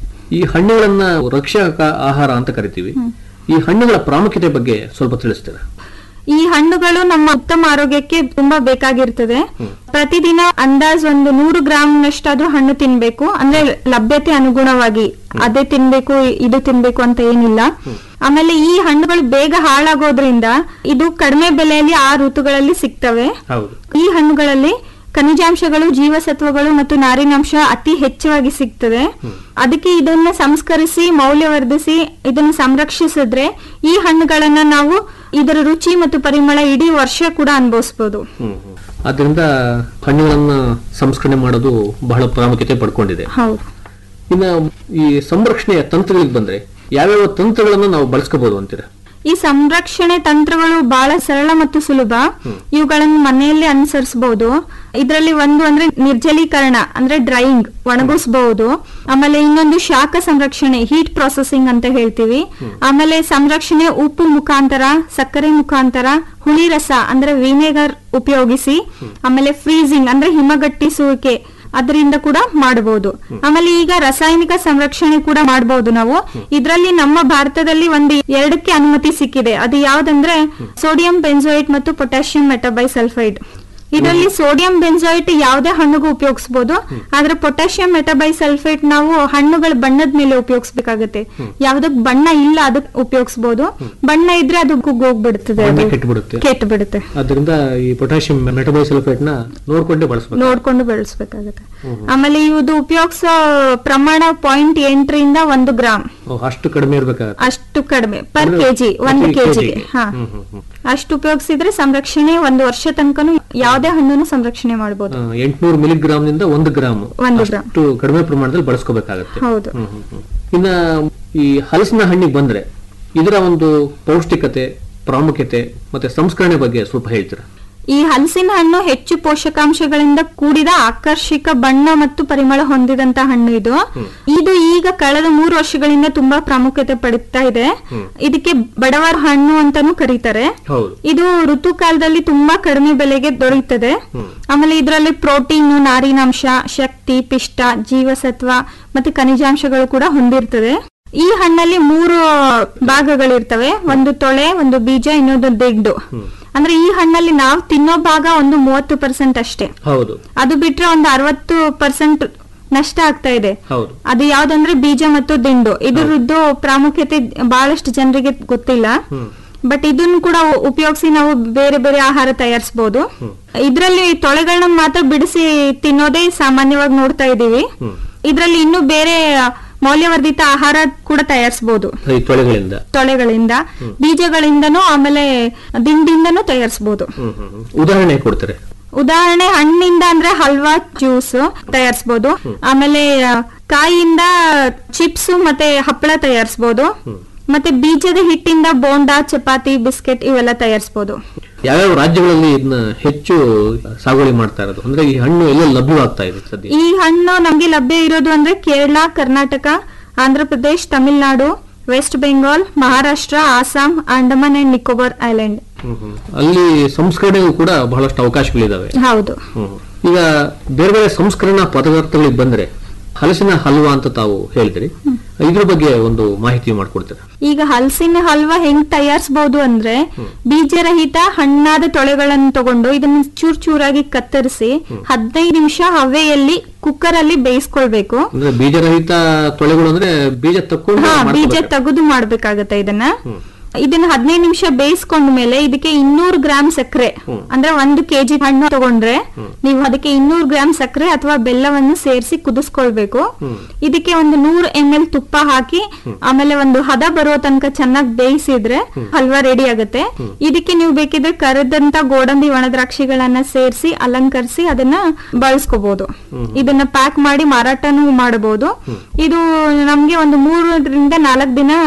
ಈ ಹಣ್ಣುಗಳನ್ನ ರಕ್ಷಕ ಆಹಾರ ಅಂತ ಕರಿತೀವಿ ಈ ಹಣ್ಣುಗಳ ಪ್ರಾಮುಖ್ಯತೆ ಬಗ್ಗೆ ಸ್ವಲ್ಪ ತಿಳಿಸ್ತೀರಾ ಈ ಹಣ್ಣುಗಳು ನಮ್ಮ ಉತ್ತಮ ಆರೋಗ್ಯಕ್ಕೆ ತುಂಬಾ ಬೇಕಾಗಿರ್ತದೆ ಪ್ರತಿದಿನ ಅಂದಾಜ್ ಒಂದು ನೂರು ಗ್ರಾಮ್ ನಷ್ಟಾದ್ರೂ ಹಣ್ಣು ತಿನ್ಬೇಕು ಅಂದ್ರೆ ಲಭ್ಯತೆ ಅನುಗುಣವಾಗಿ ಅದೇ ತಿನ್ಬೇಕು ಇದು ತಿನ್ಬೇಕು ಅಂತ ಏನಿಲ್ಲ ಆಮೇಲೆ ಈ ಹಣ್ಣುಗಳು ಬೇಗ ಹಾಳಾಗೋದ್ರಿಂದ ಇದು ಕಡಿಮೆ ಬೆಲೆಯಲ್ಲಿ ಆ ಋತುಗಳಲ್ಲಿ ಸಿಗ್ತವೆ ಹೌದು ಈ ಹಣ್ಣುಗಳಲ್ಲಿ ಖನಿಜಾಂಶಗಳು ಜೀವಸತ್ವಗಳು ಮತ್ತು ನಾರಿನಾಂಶ ಅತಿ ಹೆಚ್ಚಾಗಿ ಸಿಗ್ತದೆ ಅದಕ್ಕೆ ಇದನ್ನ ಸಂಸ್ಕರಿಸಿ ಮೌಲ್ಯವರ್ಧಿಸಿ ಇದನ್ನು ಸಂರಕ್ಷಿಸಿದ್ರೆ ಈ ಹಣ್ಣುಗಳನ್ನ ನಾವು ಇದರ ರುಚಿ ಮತ್ತು ಪರಿಮಳ ಇಡೀ ವರ್ಷ ಕೂಡ ಅನುಭವಿಸಬಹುದು ಹ್ಮ್ ಹ್ಮ್. ಆದ್ರಿಂದ ಹಣ್ಣುಗಳನ್ನ ಸಂಸ್ಕರಣೆ ಮಾಡೋದು ಬಹಳ ಪ್ರಾಮುಖ್ಯತೆ ಪಡ್ಕೊಂಡಿದೆ ಹೌದು ಇನ್ನ ಈ ಸಂರಕ್ಷಣೆಯ ತಂತ್ರಗಳಿಗೆ ಬಂದ್ರೆ ಯಾವ್ಯಾವ ತಂತ್ರಗಳನ್ನ ನಾವು ಬಳಸ್ಕೋಬಹುದು ಅಂತೀರಾ ಈ ಸಂರಕ್ಷಣೆ ತಂತ್ರಗಳು ಬಹಳ ಸರಳ ಮತ್ತು ಸುಲಭ ಇವುಗಳನ್ನು ಮನೆಯಲ್ಲಿ ಅನುಸರಿಸಬಹುದು ಇದರಲ್ಲಿ ಒಂದು ಅಂದ್ರೆ ನಿರ್ಜಲೀಕರಣ ಅಂದ್ರೆ ಡ್ರೈಯಿಂಗ್ ಒಣಗಿಸಬಹುದು ಆಮೇಲೆ ಇನ್ನೊಂದು ಶಾಖ ಸಂರಕ್ಷಣೆ ಹೀಟ್ ಪ್ರೊಸೆಸಿಂಗ್ ಅಂತ ಹೇಳ್ತೀವಿ ಆಮೇಲೆ ಸಂರಕ್ಷಣೆ ಉಪ್ಪು ಮುಖಾಂತರ ಸಕ್ಕರೆ ಮುಖಾಂತರ ಹುಳಿ ರಸ ಅಂದ್ರೆ ವಿನೆಗರ್ ಉಪಯೋಗಿಸಿ ಆಮೇಲೆ ಫ್ರೀಸಿಂಗ್ ಅಂದ್ರೆ ಹಿಮಗಟ್ಟಿಸುವಿಕೆ ಅದರಿಂದ ಕೂಡ ಮಾಡಬಹುದು ಆಮೇಲೆ ಈಗ ರಾಸಾಯನಿಕ ಸಂರಕ್ಷಣೆ ಕೂಡ ಮಾಡಬಹುದು ನಾವು ಇದರಲ್ಲಿ ನಮ್ಮ ಭಾರತದಲ್ಲಿ ಒಂದು ಎರಡಕ್ಕೆ ಅನುಮತಿ ಸಿಕ್ಕಿದೆ ಅದು ಯಾವ್ದಂದ್ರೆ ಸೋಡಿಯಂ ಬೆಂಜೋಯಿಟ್ ಮತ್ತು ಪೊಟ್ಯಾಷಿಯಂ ಮೆಟಬೈಸಲ್ಫೈಡ್ ಇದರಲ್ಲಿ ಸೋಡಿಯಂ ಬೆಂಜೋಯಿಟ್ ಯಾವುದೇ ಹಣ್ಣಿಗೂ ಉಪಯೋಗಿಸಬಹುದು ಆದ್ರೆ ಪೊಟ್ಯಾಷಿಯಂ ಮೆಟಬೈಸಲ್ಫೇಟ್ ನಾವು ಹಣ್ಣುಗಳ ಬಣ್ಣದ ಮೇಲೆ ಉಪಯೋಗಿಸ್ಬೇಕಾಗತ್ತೆ ಯಾವ್ದಕ್ ಬಣ್ಣ ಇಲ್ಲ ಅದಕ್ಕೆ ಉಪಯೋಗಿಸಬಹುದು ಬಣ್ಣ ಇದ್ರೆ ಅದು ಕುಗ್ಗೋಗ್ಬಿಡ್ತದೆ ಬಣ್ಣ ಅದು. ಕೆಟ್ಬಿಡುತ್ತೆ. ಕೆಟ್ಟು ಬಿಡುತ್ತೆ ಅದರಿಂದ ಈ ಪೊಟ್ಯಾಷಿಯಂ ಮೆಟಬೈಸಲ್ಫೇಟ್ ನ ನೋಡ್ಕೊಂಡೇ ಬಳಸಬೇಕು ನೋಡ್ಕೊಂಡು ಬೆಳೆಸ್ಬೇಕಾಗತ್ತೆ ಆಮೇಲೆ ಇದು ಉಪಯೋಗಿಸೋ ಪ್ರಮಾಣ ಪಾಯಿಂಟ್ ಎಂಟರಿಂದ ಒಂದು ಗ್ರಾಮ್ ಅಷ್ಟು ಕಡಿಮೆ ಇರ್ಬೇಕಾಗತ್ತೆ ಅಷ್ಟು ಕಡಿಮೆ ಪರ್ ಅಂದ್ರೆ ಕೆಜಿ ಒಂದು ಪ್ರತಿ ಕೆಜಿಗೆ kg ಗೆ. ಹಾ ಹ್ಮ್, ಹ್ಮ್, ಹ್ಮ್. ಅಷ್ಟು ಉಪಯೋಗಿಸಿದ್ರೆ ಸಂರಕ್ಷಣೆ ಒಂದು ವರ್ಷ ತನಕನು ಯಾವ್ದೇ ಹಣ್ಣನ್ನು ಸಂರಕ್ಷಣೆ ಮಾಡಬಹುದು ಆ, ಎಂಟ್ನೂರು ಮಿಲಿಗ್ರಾಮ್ ನಿಂದ ಒಂದು ಗ್ರಾಮ್ ಒಂದು ಗ್ರಾಮ್. ಅಷ್ಟು ಕಡಿಮೆ ಪ್ರಮಾಣದಲ್ಲಿ ಬಳಸ್ಕೋಬೇಕಾಗತ್ತೆ ಹೌದು ಹ್ಮ್, ಹ್ಮ್, ಹ್ಮ್. ಇನ್ನ ಈ ಹಲಸಿನ ಹಣ್ಣಿಗೆ ಬಂದ್ರೆ ಇದರ ಒಂದು ಪೌಷ್ಟಿಕತೆ ಪ್ರಾಮುಖ್ಯತೆ ಮತ್ತೆ ಸಂಸ್ಕರಣೆ ಬಗ್ಗೆ ಸ್ವಲ್ಪ ಹೇಳ್ತೀರಾ ಈ ಹಲಸಿನ ಹಣ್ಣು ಹೆಚ್ಚು ಪೋಷಕಾಂಶಗಳಿಂದ ಕೂಡಿದ ಆಕರ್ಷಕ ಬಣ್ಣ ಮತ್ತು ಪರಿಮಳ ಹೊಂದಿದಂತ ಹಣ್ಣು ಇದು ಇದು ಈಗ ಕಳೆದ ಮೂರು ವರ್ಷಗಳಿಂದ ತುಂಬಾ ಪ್ರಾಮುಖ್ಯತೆ ಪಡುತ್ತಾ ಇದೆ ಇದಕ್ಕೆ ಬಡವರ ಹಣ್ಣು ಅಂತಾನೂ ಕರೀತಾರೆ ಹೌದು ಇದು ಋತುಕಾಲದಲ್ಲಿ ತುಂಬಾ ಕಡಿಮೆ ಬೆಲೆಗೆ ದೊರೆಯುತ್ತದೆ ಆಮೇಲೆ ಇದರಲ್ಲಿ ಪ್ರೋಟೀನ್ ನಾರಿನಾಂಶ ಶಕ್ತಿ ಪಿಷ್ಟ ಜೀವಸತ್ವ ಮತ್ತೆ ಖನಿಜಾಂಶಗಳು ಕೂಡ ಹೊಂದಿರ್ತದೆ ಈ ಹಣ್ಣಲ್ಲಿ ಮೂರು ಭಾಗಗಳಿರ್ತವೆ ಒಂದು ತೊಳೆ ಒಂದು ಬೀಜ ಇನ್ನೊಂದು ದಿಂಡು ಅಂದ್ರೆ ಈ ಹಣ್ಣಲ್ಲಿ ನಾವು ತಿನ್ನೋ ಭಾಗ ಒಂದು ಮೂವತ್ತು ಪರ್ಸೆಂಟ್ ಅಷ್ಟೇ ಹೌದು ಅದು ಬಿಟ್ರೆ ಒಂದು ಅರವತ್ತು ಪರ್ಸೆಂಟ್ ನಷ್ಟ ಆಗ್ತಾ ಇದೆ ಹೌದು ಅದು ಯಾವ್ದಂದ್ರೆ ಬೀಜ ಮತ್ತು ದಿಂಡು ಇದರದ್ದು ಪ್ರಾಮುಖ್ಯತೆ ಬಹಳಷ್ಟು ಜನರಿಗೆ ಗೊತ್ತಿಲ್ಲ ಬಟ್ ಇದನ್ನು ಕೂಡ ಉಪಯೋಗಿಸಿ ನಾವು ಬೇರೆ ಬೇರೆ ಆಹಾರ ತಯಾರಿಸಬಹುದು ಇದರಲ್ಲಿ ತೊಳೆಗಳನ್ನ ಮಾತ್ರ ಬಿಡಿಸಿ ತಿನ್ನೋದೇ ಸಾಮಾನ್ಯವಾಗಿ ನೋಡ್ತಾ ಇದೀವಿ ಇದರಲ್ಲಿ ಇನ್ನು ಬೇರೆ ಮೌಲ್ಯವರ್ಧಿತ ಆಹಾರ ಕೂಡ ತಯಾರಿಸಬಹುದು ಈ ತೊಳೆಗಳಿಂದ ತೊಳೆಗಳಿಂದ ಬೀಜಗಳಿಂದನೂ ಆಮೇಲೆ ದಿಂಡಿಂದನೂ ತಯಾರಿಸಬಹುದು ಹ್ಮ್, ಹ್ಮ್, ಹ್ಮ್. ಉದಾಹರಣೆ ಕೊಡ್ತಾರೆ ಉದಾಹರಣೆ ಹಣ್ಣಿಂದ ಅಂದ್ರೆ ಹಲ್ವಾ ಜ್ಯೂಸ್ ತಯಾರಿಸಬಹುದು ಆಮೇಲೆ ಆ, ಕಾಯಿಯಿಂದ ಚಿಪ್ಸ್ ಮತ್ತೆ ಹಪ್ಪಳ ತಯಾರಿಸಬಹುದು ಮತ್ತೆ ಬೀಜದ ಹಿಟ್ಟಿಂದ ಬೋಂಡಾ ಚಪಾತಿ ಬಿಸ್ಕೆಟ್ ಇವೆಲ್ಲ ತಯಾರಿಸಬಹುದು ಯಾವ್ಯಾವ ರಾಜ್ಯಗಳಲ್ಲಿ ಇದನ್ನ ಹೆಚ್ಚು ಸಾಗುವಳಿ ಮಾಡ್ತಾ ಇರೋದು ಅಂದ್ರೆ ಈ ಹಣ್ಣು ಎಲ್ಲ ಲಭ್ಯವಾಗ್ತಾ ಇದೆ ಸದ್ಯ ಈ ಹಣ್ಣು ನಮ್ಗೆ ಲಭ್ಯ ಇರೋದು ಅಂದ್ರೆ Kerala Karnataka Andhra Pradesh Tamil Nadu west Bengal Maharashtra Assam Andaman and Nicobar island ಹ್ಮ್, ಹ್ಮ್. ಅಲ್ಲಿ ಸಂಸ್ಕರಣೆಗೂ ಕೂಡ ಬಹಳಷ್ಟು ಅವಕಾಶಗಳಿದಾವೆ ಹೌದು ಹ್ಮ್. ಈಗ ಬೇರೆ ಬೇರೆ ಸಂಸ್ಕರಣಾ ಪದಾರ್ಥಗಳಿಗೆ ಬಂದ್ರೆ ಹಲಸಿನ ಹಲ್ವಾ ಅಂತ ತಾವು ಹೇಳಿದ್ರಿ ಇದ್ರ ಬಗ್ಗೆ ಒಂದು ಮಾಹಿತಿ ಮಾಡ್ಕೊಡ್ತೀರಾ ಈಗ ಹಲಸಿನ ಹಲ್ವಾ ಹೆಂಗ್ ತಯಾರಿಸಬಹುದು ಅಂದ್ರೆ ಬೀಜರಹಿತ ಹಣ್ಣಾದ ತೊಳೆಗಳನ್ನು ತಗೊಂಡು ಇದನ್ನ ಚೂರ್ ಚೂರಾಗಿ ಕತ್ತರಿಸಿ ಹದಿನೈದು ನಿಮಿಷ ಹವೆಯಲ್ಲಿ ಕುಕ್ಕರ್ ಅಲ್ಲಿ ಬೇಯಿಸ್ಕೊಳ್ಬೇಕು ಅಂದ್ರೆ ಬೀಜರಹಿತ ತೊಳೆಗಳು ಅಂದ್ರೆ ಬೀಜ ತಕ್ಕೊಂಡು ಹಾ ಬೀಜ ಮಾಡ್ಕೊಬೇಕು. ತೆಗೆದು ಮಾಡ್ಬೇಕಾಗತ್ತೆ ಇದನ್ನ ಇದನ್ನ ಹದಿನೈದು ನಿಮಿಷ ಬೇಯಿಸ್ಕೊಂಡ ಮೇಲೆ ಇದಕ್ಕೆ ಇನ್ನೂರು ಗ್ರಾಮ್ ಸಕ್ಕರೆ ಅಂದ್ರೆ ಒಂದು ಕೆಜಿ ಹಣ್ಣು ತಗೊಂಡ್ರೆ ನೀವು ಅದಕ್ಕೆ ಇನ್ನೂರು ಗ್ರಾಮ್ ಸಕ್ಕರೆ ಅಥವಾ ಬೆಲ್ಲವನ್ನು ಸೇರಿಸಿ ಕುದಿಸ್ಕೊಳ್ಬೇಕು ಇದಕ್ಕೆ ಒಂದು ನೂರು ಎಂ ಎಲ್ ತುಪ್ಪ ಹಾಕಿ ಆಮೇಲೆ ಒಂದು ಹದ ಬರೋ ತನಕ ಚೆನ್ನಾಗಿ ಬೇಯಿಸಿದ್ರೆ ಹಲ್ವಾ ರೆಡಿ ಆಗುತ್ತೆ ಇದಕ್ಕೆ ನೀವು ಬೇಕಿದ್ರೆ ಕರೆದಂತ ಗೋಡಂಬಿ ಒಣ ದ್ರಾಕ್ಷಿಗಳನ್ನ ಸೇರಿಸಿ ಅಲಂಕರಿಸಿ ಅದನ್ನ ಬಳಸ್ಕೋಬಹುದು ಇದನ್ನ ಪ್ಯಾಕ್ ಮಾಡಿ ಮಾರಾಟನೂ ಮಾಡಬಹುದು ಇದು ನಮ್ಗೆ ಒಂದು ಮೂರರಿಂದ ನಾಲ್ಕು ದಿನ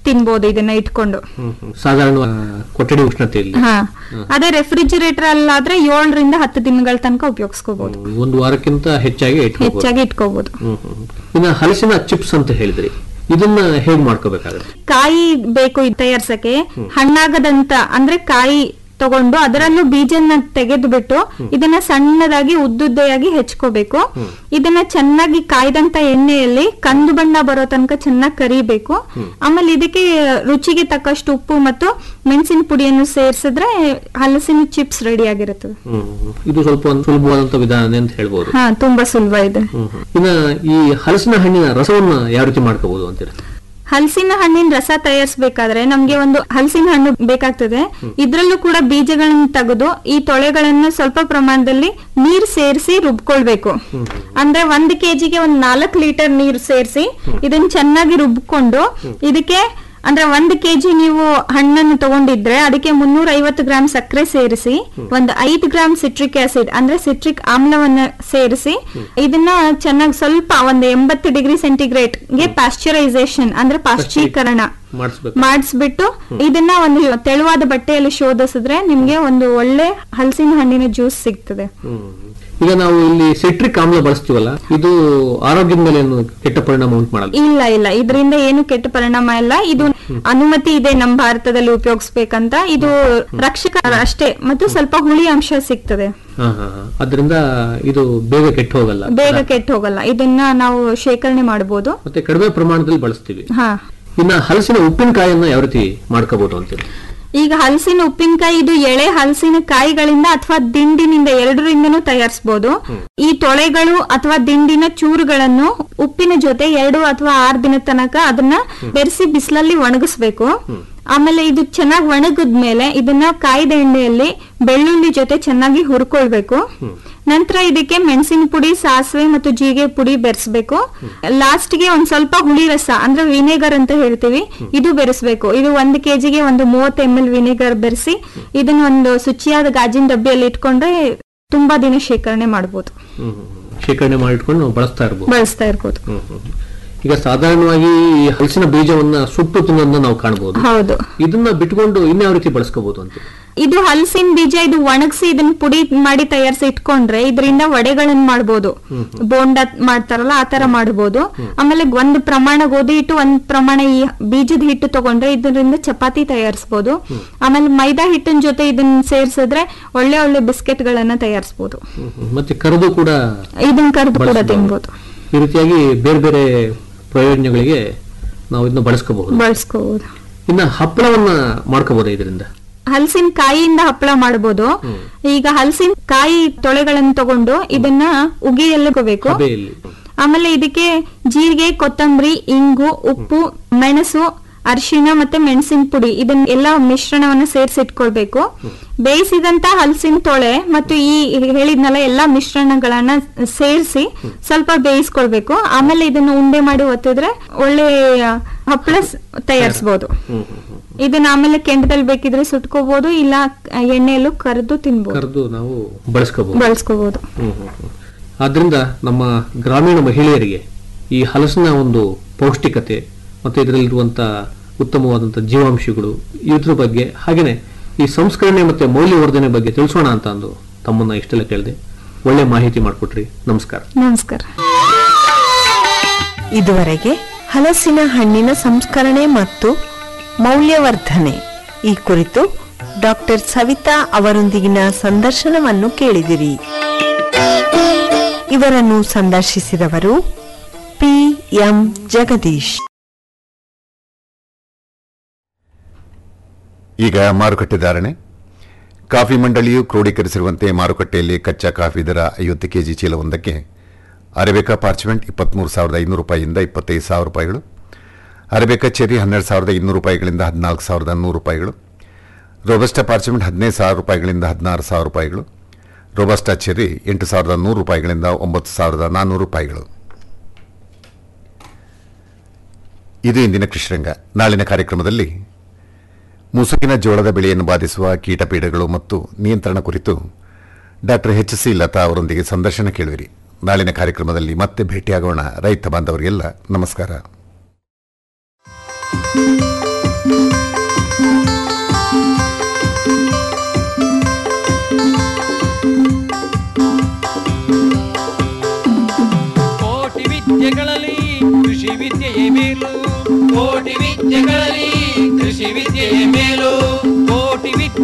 ತಿನ್ಬೋದು ಇದನ್ನ ಇಟ್ಕೊಂಡು ಹ್ಮ್, ಹ್ಮ್. ಸಾಧಾರಣ ಆ, ಕೊಠಡಿ ಉಷ್ಣತೆಯಲ್ಲಿ ಹಾ ಅದೇ ರೆಫ್ರಿಜಿರೇಟರ್ ಅಲ್ಲಾದ್ರೆ ಏಳರಿಂದ ಹತ್ತು ದಿನಗಳ ತನಕ ಉಪಯೋಗಿಸ್ಕೋಬಹುದು ಒಂದು ವಾರಕ್ಕಿಂತ ಹೆಚ್ಚಾಗಿ ಇಟ್ಕೋಬಹುದು ಹೆಚ್ಚಾಗಿ ಇಟ್ಕೋಬಹುದು ಹ್ಮ್ ಹ್ಮ್. ಇನ್ನ ಹಲಸಿನ ಚಿಪ್ಸ್ ಅಂತ ಹೇಳಿದ್ರಿ ಇದನ್ನ ಹೇಗ್ ಮಾಡ್ಕೋಬೇಕಾಗುತ್ತೆ ಕಾಯಿ ಬೇಕು ಇದ್ ತಯಾರ್ಸಕ್ಕೆ ಹಣ್ಣಾಗದಂತ ಅಂದ್ರೆ ಕಾಯಿ ತಗೊಂಡು ಅದರಲ್ಲೂ ಬೀಜನ ತೆಗೆದು ಬಿಟ್ಟು ಇದನ್ನ ಸಣ್ಣದಾಗಿ ಉದ್ದುದ್ದೆಯಾಗಿ ಹೆಚ್ಕೋಬೇಕು ಇದನ್ನ ಚೆನ್ನಾಗಿ ಕಾಯ್ದಂತ ಎಣ್ಣೆಯಲ್ಲಿ ಕಂದು ಬಣ್ಣ ಬರೋ ತನಕ ಚೆನ್ನಾಗಿ ಕರಿಬೇಕು ಆಮೇಲೆ ಇದಕ್ಕೆ ರುಚಿಗೆ ತಕ್ಕಷ್ಟು ಉಪ್ಪು ಮತ್ತು ಮೆಣಸಿನ ಪುಡಿಯನ್ನು ಸೇರಿಸಿದ್ರೆ ಹಲಸಿನ ಚಿಪ್ಸ್ ರೆಡಿ ಆಗಿರುತ್ತದೆ ಹ್ಮ್ ಹ್ಮ್. ಇದು ಸ್ವಲ್ಪ ಒಂದು ಸುಲಭವಾದಂತ ವಿಧಾನ ಅಂತ ಹೇಳ್ಬೋದು ಹಾ ತುಂಬಾ ಸುಲಭ ಇದೆ ಹ್ಮ್ ಹ್ಮ್. ಇನ್ನ ಈ ಹಲಸಿನ ಹಣ್ಣಿನ ರಸವನ್ನ ಯಾವ ರೀತಿ ಮಾಡ್ಕೋಬಹುದು ಅಂತೀರ ಹಲಸಿನ ಹಣ್ಣಿನ ರಸ ತಯಾರಿಸಬೇಕಾದ್ರೆ ನಮ್ಗೆ ಒಂದು ಹಲಸಿನ ಹಣ್ಣು ಬೇಕಾಗ್ತದೆ ಇದ್ರಲ್ಲೂ ಕೂಡ ಬೀಜಗಳನ್ನ ತೆಗೆದು ಈ ತೊಳೆಗಳನ್ನ ಸ್ವಲ್ಪ ಪ್ರಮಾಣದಲ್ಲಿ ನೀರ್ ಸೇರಿಸಿ ರುಬ್ಕೊಳ್ಬೇಕು ಅಂದ್ರೆ ಒಂದ್ ಕೆಜಿಗೆ ಒಂದ್ ನಾಲ್ಕು ಲೀಟರ್ ನೀರು ಸೇರಿಸಿ ಇದನ್ನ ಚೆನ್ನಾಗಿ ರುಬ್ಕೊಂಡು ಇದಕ್ಕೆ ಅಂದ್ರೆ ಒಂದ್ ಕೆಜಿ ನೀವು ಹಣ್ಣನ್ನು ತಗೊಂಡಿದ್ರೆ ಅದಕ್ಕೆ ಮುನ್ನೂರ ಐವತ್ತು ಗ್ರಾಂ ಸಕ್ಕರೆ ಸೇರಿಸಿ ಒಂದು ಐದು ಗ್ರಾಂ ಸಿಟ್ರಿಕ್ ಆಸಿಡ್ ಅಂದ್ರೆ ಸಿಟ್ರಿಕ್ ಆಮ್ಲವನ್ನ ಸೇರಿಸಿ ಇದನ್ನ ಚೆನ್ನಾಗಿ ಸ್ವಲ್ಪ ಒಂದು ಎಂಬತ್ತು ಡಿಗ್ರಿ ಸೆಂಟಿಗ್ರೇಡ್ ಗೆ ಪಾಶ್ಚರೈಸೇಷನ್ ಅಂದ್ರೆ ಪಾಶ್ಚೀಕರಣ ಮಾಡಿಸ್ಬೇಕು ಮಾಡಿಸ್ಬಿಟ್ಟು ಇದನ್ನ ಒಂದು ತೆಳುವಾದ ಬಟ್ಟೆಯಲ್ಲಿ ಶೋಧಿಸಿದ್ರೆ ನಿಮ್ಗೆ ಒಂದು ಒಳ್ಳೆ ಹಲಸಿನ ಹಣ್ಣಿನ ಜ್ಯೂಸ್ ಸಿಗ್ತದೆ ಹ್ಮ್. ಈಗ ನಾವು ಇಲ್ಲಿ ಸಿಟ್ರಿಕ್ ಆಮ್ಲ ಬಳಸ್ತೀವಲ್ಲ ಇದು ಆರೋಗ್ಯದ ಮೇಲೆ ಏನು ಕೆಟ್ಟ ಪರಿಣಾಮ ಉಂಟು ಮಾಡಲ್ಲ ಇಲ್ಲ ಇಲ್ಲ ಇದರಿಂದ ಏನು ಕೆಟ್ಟ ಪರಿಣಾಮ ಇಲ್ಲ ಇದು ಅನುಮತಿ ಇದೆ ನಮ್ಮ ಭಾರತದಲ್ಲಿ ಉಪಯೋಗಿಸ್ಬೇಕಂತ ಇದು ರಕ್ಷಕ ಅಷ್ಟೇ ಮತ್ತು ಸ್ವಲ್ಪ ಹುಳಿ ಅಂಶ ಸಿಗ್ತದೆ ಹಾ ಹಾ ಹಾ. ಅದರಿಂದ ಇದು ಬೇಗ ಕೆಟ್ಟು ಹೋಗಲ್ಲ ಬೇಗ ಕೆಟ್ಟ ಹೋಗಲ್ಲ ಇದನ್ನ ನಾವು ಶೇಖರಣೆ ಮಾಡಬಹುದು ಮತ್ತೆ ಕಡಿಮೆ ಪ್ರಮಾಣದಲ್ಲಿ ಬಳಸ್ತೀವಿ ಹಾ ಇನ್ನ ಹಲಸಿನ ಉಪ್ಪಿನಕಾಯಿಯನ್ನ ಯಾವ ರೀತಿ ಮಾಡ್ಕೋಬಹುದು ಅಂತೀರಿ ಈಗ ಹಲಸಿನ ಉಪ್ಪಿನಕಾಯಿ ಇದು ಎಳೆ ಹಲಸಿನ ಕಾಯಿಗಳಿಂದ ಅಥವಾ ದಿಂಡಿನಿಂದ ಎರಡರಿಂದನೂ ತಯಾರಿಸಬಹುದು ಈ ತೊಳೆಗಳು ಅಥವಾ ದಿಂಡಿನ ಚೂರುಗಳನ್ನು ಉಪ್ಪಿನ ಜೊತೆ ಎರಡು ಅಥವಾ ಆರು ದಿನ ತನಕ ಅದನ್ನ ಬೆರೆಸಿ ಬಿಸಿಲಲ್ಲಿ ಒಣಗಿಸ್ಬೇಕು ಆಮೇಲೆ ಇದು ಚೆನ್ನಾಗಿ ಒಣಗಿದ್ಮೇಲೆ ಇದನ್ನ ಕಾಯ್ದ ಎಣ್ಣೆಯಲ್ಲಿ ಬೆಳ್ಳುಳ್ಳಿ ಜೊತೆ ಚೆನ್ನಾಗಿ ಹುರ್ಕೊಳ್ಬೇಕು ನಂತರ ಇದಕ್ಕೆ ಮೆಣಸಿನ ಪುಡಿ ಸಾಸಿವೆ ಮತ್ತು ಜೀರಿಗೆ ಪುಡಿ ಬೆರೆಸ್ಬೇಕು ಲಾಸ್ಟ್ ಗೆ ಒಂದ್ ಸ್ವಲ್ಪ ಹುಳಿ ರಸ ಅಂದ್ರೆ ವಿನೆಗರ್ ಅಂತ ಹೇಳ್ತೀವಿ ಇದು ಬೆರೆಸ್ಬೇಕು ಇದು ಒಂದು ಕೆಜಿಗೆ ಒಂದು ಮೂವತ್ತು ಎಂ ಎಲ್ ವಿನೆಗರ್ ಬೆರೆಸಿ ಇದನ್ನ ಒಂದು ಶುಚಿಯಾದ ಗಾಜಿನ ಡಬ್ಬಿಯಲ್ಲಿ ಇಟ್ಕೊಂಡ್ರೆ ತುಂಬಾ ದಿನ ಶೇಖರಣೆ ಮಾಡಬಹುದು ಹ್ಮ್ ಹ್ಮ್ ಹ್ಮ್. ಶೇಖರಣೆ ಮಾಡಿಟ್ಕೊಂಡು ನಾವು ಬಳಸ್ತಾ ಇರ್ಬೋದು ಬಳಸ್ತಾ ಇರ್ಬೋದು ಹ್ಮ್ ಹ್ಮ್ ಹ್ಮ್. ಈಗ ಸಾಧಾರಣವಾಗಿ ಈ ಹಲಸಿನ ಬೀಜವನ್ನ ಸುಟ್ಟು ತಿನ್ನೋದನ್ನ ನಾವು ಕಾಣಬಹುದು ಹೌದು ಇದನ್ನ ಬಿಟ್ಕೊಂಡು ಇನ್ಯಾವ ರೀತಿ ಬಳಸ್ಕೋಬಹುದು ಅಂತ ಇದು ಹಲಸಿನ ಬೀಜ ಇದು ಒಣಗಿಸಿ ಇದನ್ನ ಪುಡಿ ಮಾಡಿ ತಯಾರಿಸಿ ಇಟ್ಕೊಂಡ್ರೆ ಇದರಿಂದ ವಡೆಗಳನ್ನ ಮಾಡ್ಬೋದು ಬೋಂಡ ಮಾಡ್ತಾರಲ್ಲ ಆ ತರ ಮಾಡ್ಬೋದು ಆಮೇಲೆ ಒಂದ್ ಪ್ರಮಾಣ ಗೋಧಿ ಹಿಟ್ಟು ಒಂದ್ ಪ್ರಮಾಣ ಈ ಬೀಜದ ಹಿಟ್ಟು ತಗೊಂಡ್ರೆ ಇದರಿಂದ ಚಪಾತಿ ತಯಾರಿಸಬಹುದು ಆಮೇಲೆ ಮೈದಾ ಹಿಟ್ಟಿನ ಜೊತೆ ಇದನ್ನ ಸೇರ್ಸಿದ್ರೆ ಒಳ್ಳೆ ಒಳ್ಳೆ ಬಿಸ್ಕೆಟ್ ಗಳನ್ನ ತಯಾರಿಸಬಹುದು ಹ್ಮ್ ಹ್ಮ್. ಮತ್ತೆ ಕರೆದು ಕೂಡ ಇದನ್ನ ಕರೆದು ಕೂಡ ಬಳಸ್ಬೋದು. ತಿನ್ಬೋದು ಈ ರೀತಿಯಾಗಿ ಬೇರೆ ಬೇರೆ ಪ್ರಯೋಜನಗಳಿಗೆ ನಾವು ಇದನ್ನ ಬಳಸ್ಕೋಬಹುದು ಬಳಸ್ಕೋಬಹುದು ಇನ್ನ ಹಪ್ಪಳವನ್ನ ಮಾಡ್ಕೋಬಹುದು ಇದರಿಂದ ಹಲಸಿನ ಕಾಯಿಯಿಂದ ಹಪ್ಪಳ ಮಾಡಬಹುದು ಈಗ ಹಲಸಿನ ಕಾಯಿ ತೊಳೆಗಳನ್ನು ತಗೊಂಡು ಇದನ್ನ ಉಗಿಯಲ್ಲಬೇಕು ಸಭೆಯಲ್ಲಿ ಆಮೇಲೆ ಇದಕ್ಕೆ ಜೀರಿಗೆ ಕೊತ್ತಂಬರಿ ಇಂಗು ಉಪ್ಪು ಮೆಣಸು ಅರಿಶಿಣ ಮತ್ತೆ ಮೆಣಸಿನ ಪುಡಿ ಇದನ್ನ ಎಲ್ಲ ಮಿಶ್ರಣವನ್ನ ಸೇರಿಸಿಟ್ಕೊಳ್ಬೇಕು ಬೇಯಿಸಿದಂತ ಹಲಸಿನ ತೊಳೆ ಮತ್ತು ಈ ಹೇಳಿದ್ನಲ್ಲ ಎಲ್ಲಾ ಮಿಶ್ರಣಗಳನ್ನ ಸೇರಿಸಿ ಸ್ವಲ್ಪ ಬೇಯಿಸ್ಕೊಳ್ಬೇಕು ಆಮೇಲೆ ಇದನ್ನ ಉಂಡೆ ಮಾಡಿ ಒತ್ತಿದ್ರೆ ಒಳ್ಳೆ ಹಪ್ಪಳ ತಯಾರಿಸಬಹುದು ಹ್ಮ್ ಹ್ಮ್ ಹ್ಮ್. ಇದನ್ನ ಆಮೇಲೆ ಕೆಂಡದಲ್ಲಿ ಬೇಕಿದ್ರೆ ಸುಟ್ಕೋಬಹುದು ಇಲ್ಲ ಎಣ್ಣೆಯಲ್ಲೂ ಕರೆದು ತಿನ್ಬಹುದು ಕರೆದು ನಾವು ಬಳಸ್ಕೋಬಹುದು ಬಳಸ್ಕೋಬಹುದು ಹ್ಮ್ ಹ್ಮ್ ಹ್ಮ್. ಆದ್ರಿಂದ ನಮ್ಮ ಗ್ರಾಮೀಣ ಮಹಿಳೆಯರಿಗೆ ಈ ಹಲಸಿನ ಒಂದು ಪೌಷ್ಟಿಕತೆ ಮತ್ತೆ ಇದರಲ್ಲಿರುವಂತ ಉತ್ತಮವಾದಂತ ಜೀವಾಂಶಗಳು ಇದ್ರ ಬಗ್ಗೆ ಹಾಗೇನೆ ಈ ಸಂಸ್ಕರಣೆ ಮತ್ತೆ ಮೌಲ್ಯವರ್ಧನೆ ಬಗ್ಗೆ ತಿಳಿಸೋಣ ಅಂತ ಅಂದು ತಮ್ಮನ್ನ ಇಷ್ಟೆಲ್ಲ ಕೇಳಿದೆ ಒಳ್ಳೆ ಮಾಹಿತಿ ಮಾಡಿಕೊಟ್ರಿ ನಮಸ್ಕಾರ ನಮಸ್ಕಾರ ಇದುವರೆಗೆ ಹಲಸಿನ ಹಣ್ಣಿನ ಸಂಸ್ಕರಣೆ ಮತ್ತು ಮೌಲ್ಯವರ್ಧನೆ ಈ ಕುರಿತು ಡಾಕ್ಟರ್ ಸವಿತಾ ಅವರೊಂದಿಗಿನ ಸಂದರ್ಶನವನ್ನು ಕೇಳಿದಿರಿ ಇವರನ್ನು ಸಂದರ್ಶಿಸಿದವರು ಪಿ ಎಂ ಜಗದೀಶ್ ಈಗ ಮಾರುಕಟ್ಟೆ ಧಾರಣೆ ಕಾಫಿ ಮಂಡಳಿಯು ಕ್ರೋಢೀಕರಿಸಿರುವಂತೆ ಮಾರುಕಟ್ಟೆಯಲ್ಲಿ ಕಚ್ಚಾ ಕಾಫಿ ದರ ಐವತ್ತು ಕೆಜಿ ಚೀಲವೊಂದಕ್ಕೆ ಅರೇಬಿಕಾ ಪಾರ್ಚ್ಮೆಂಟ್ ಇಪ್ಪತ್ತ್ಮೂರು ಸಾವಿರದ ಐನೂರು ರೂಪಾಯಿಯಿಂದ ಇಪ್ಪತ್ತೈದು ಸಾವಿರ ರೂಪಾಯಿಗಳು ಅರೇಬಿಕಾ ಚೆರಿ ಹನ್ನೆರಡು ಸಾವಿರದ ಇನ್ನೂರು ರೂಪಾಯಿಗಳಿಂದ ಹದಿನಾಲ್ಕು ಸಾವಿರದ ನೂರು ರೂಪಾಯಿಗಳು ರೋಬಸ್ಟಾ ಪಾರ್ಚ್ಮೆಂಟ್ ಹದಿನೈದು ಸಾವಿರ ರೂಪಾಯಿಗಳಿಂದ ಹದಿನಾರು ಸಾವಿರ ರೂಪಾಯಿಗಳು ರೋಬಸ್ಟಾ ಚೆರ್ರಿ ಎಂಟು ಸಾವಿರದ ನೂರು ರೂಪಾಯಿಗಳಿಂದ ಒಂಬತ್ತು ಸಾವಿರದ ನಾನ್ನೂರು ರೂಪಾಯಿಗಳು ಇದು ಇಂದಿನ ಕೃಷಿರಂಗ ನಾಳಿನ ಕಾರ್ಯಕ್ರಮದಲ್ಲಿ ಮುಸುಕಿನ ಜೋಳದ ಬೆಳೆಯನ್ನು ಬಾಧಿಸುವ ಕೀಟಪೀಡೆಗಳು ಮತ್ತು ನಿಯಂತ್ರಣ ಕುರಿತು ಡಾಕ್ಟರ್ ಎಚ್ ಸಿ ಲತಾ ಅವರೊಂದಿಗೆ ಸಂದರ್ಶನ ಕೇಳುವಿರಿ ನಾಳಿನ ಕಾರ್ಯಕ್ರಮದಲ್ಲಿ ಮತ್ತೆ ಭೇಟಿಯಾಗೋಣ ರೈತ ಬಾಂಧವರಿಗೆಲ್ಲ ನಮಸ್ಕಾರ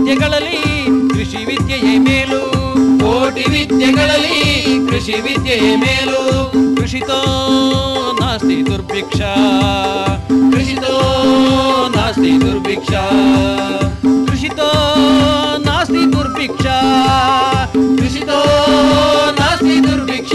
ವಿದ್ಯೆಗಳಲ್ಲಿ ಕೃಷಿ ವಿದ್ಯೆಯೇ ಮೇಲು ಕೋಟಿ ವಿದ್ಯೆಗಳಲ್ಲಿ ಕೃಷಿ ವಿದ್ಯೆಯೇ ಮೇಲು ಕೃಷಿತೋ ನಾಸ್ತಿ ದುರ್ಭಿಕ್ಷ ಕೃಷಿತೋ ನಾಸ್ತಿ ದುರ್ಭಿಕ್ಷ ಕೃಷಿತೋ ನಾಸ್ತಿ ದುರ್ಭಿಕ್ಷ ಕೃಷಿತೋ ನಾಸ್ತಿ ದುರ್ಭಿಕ್ಷ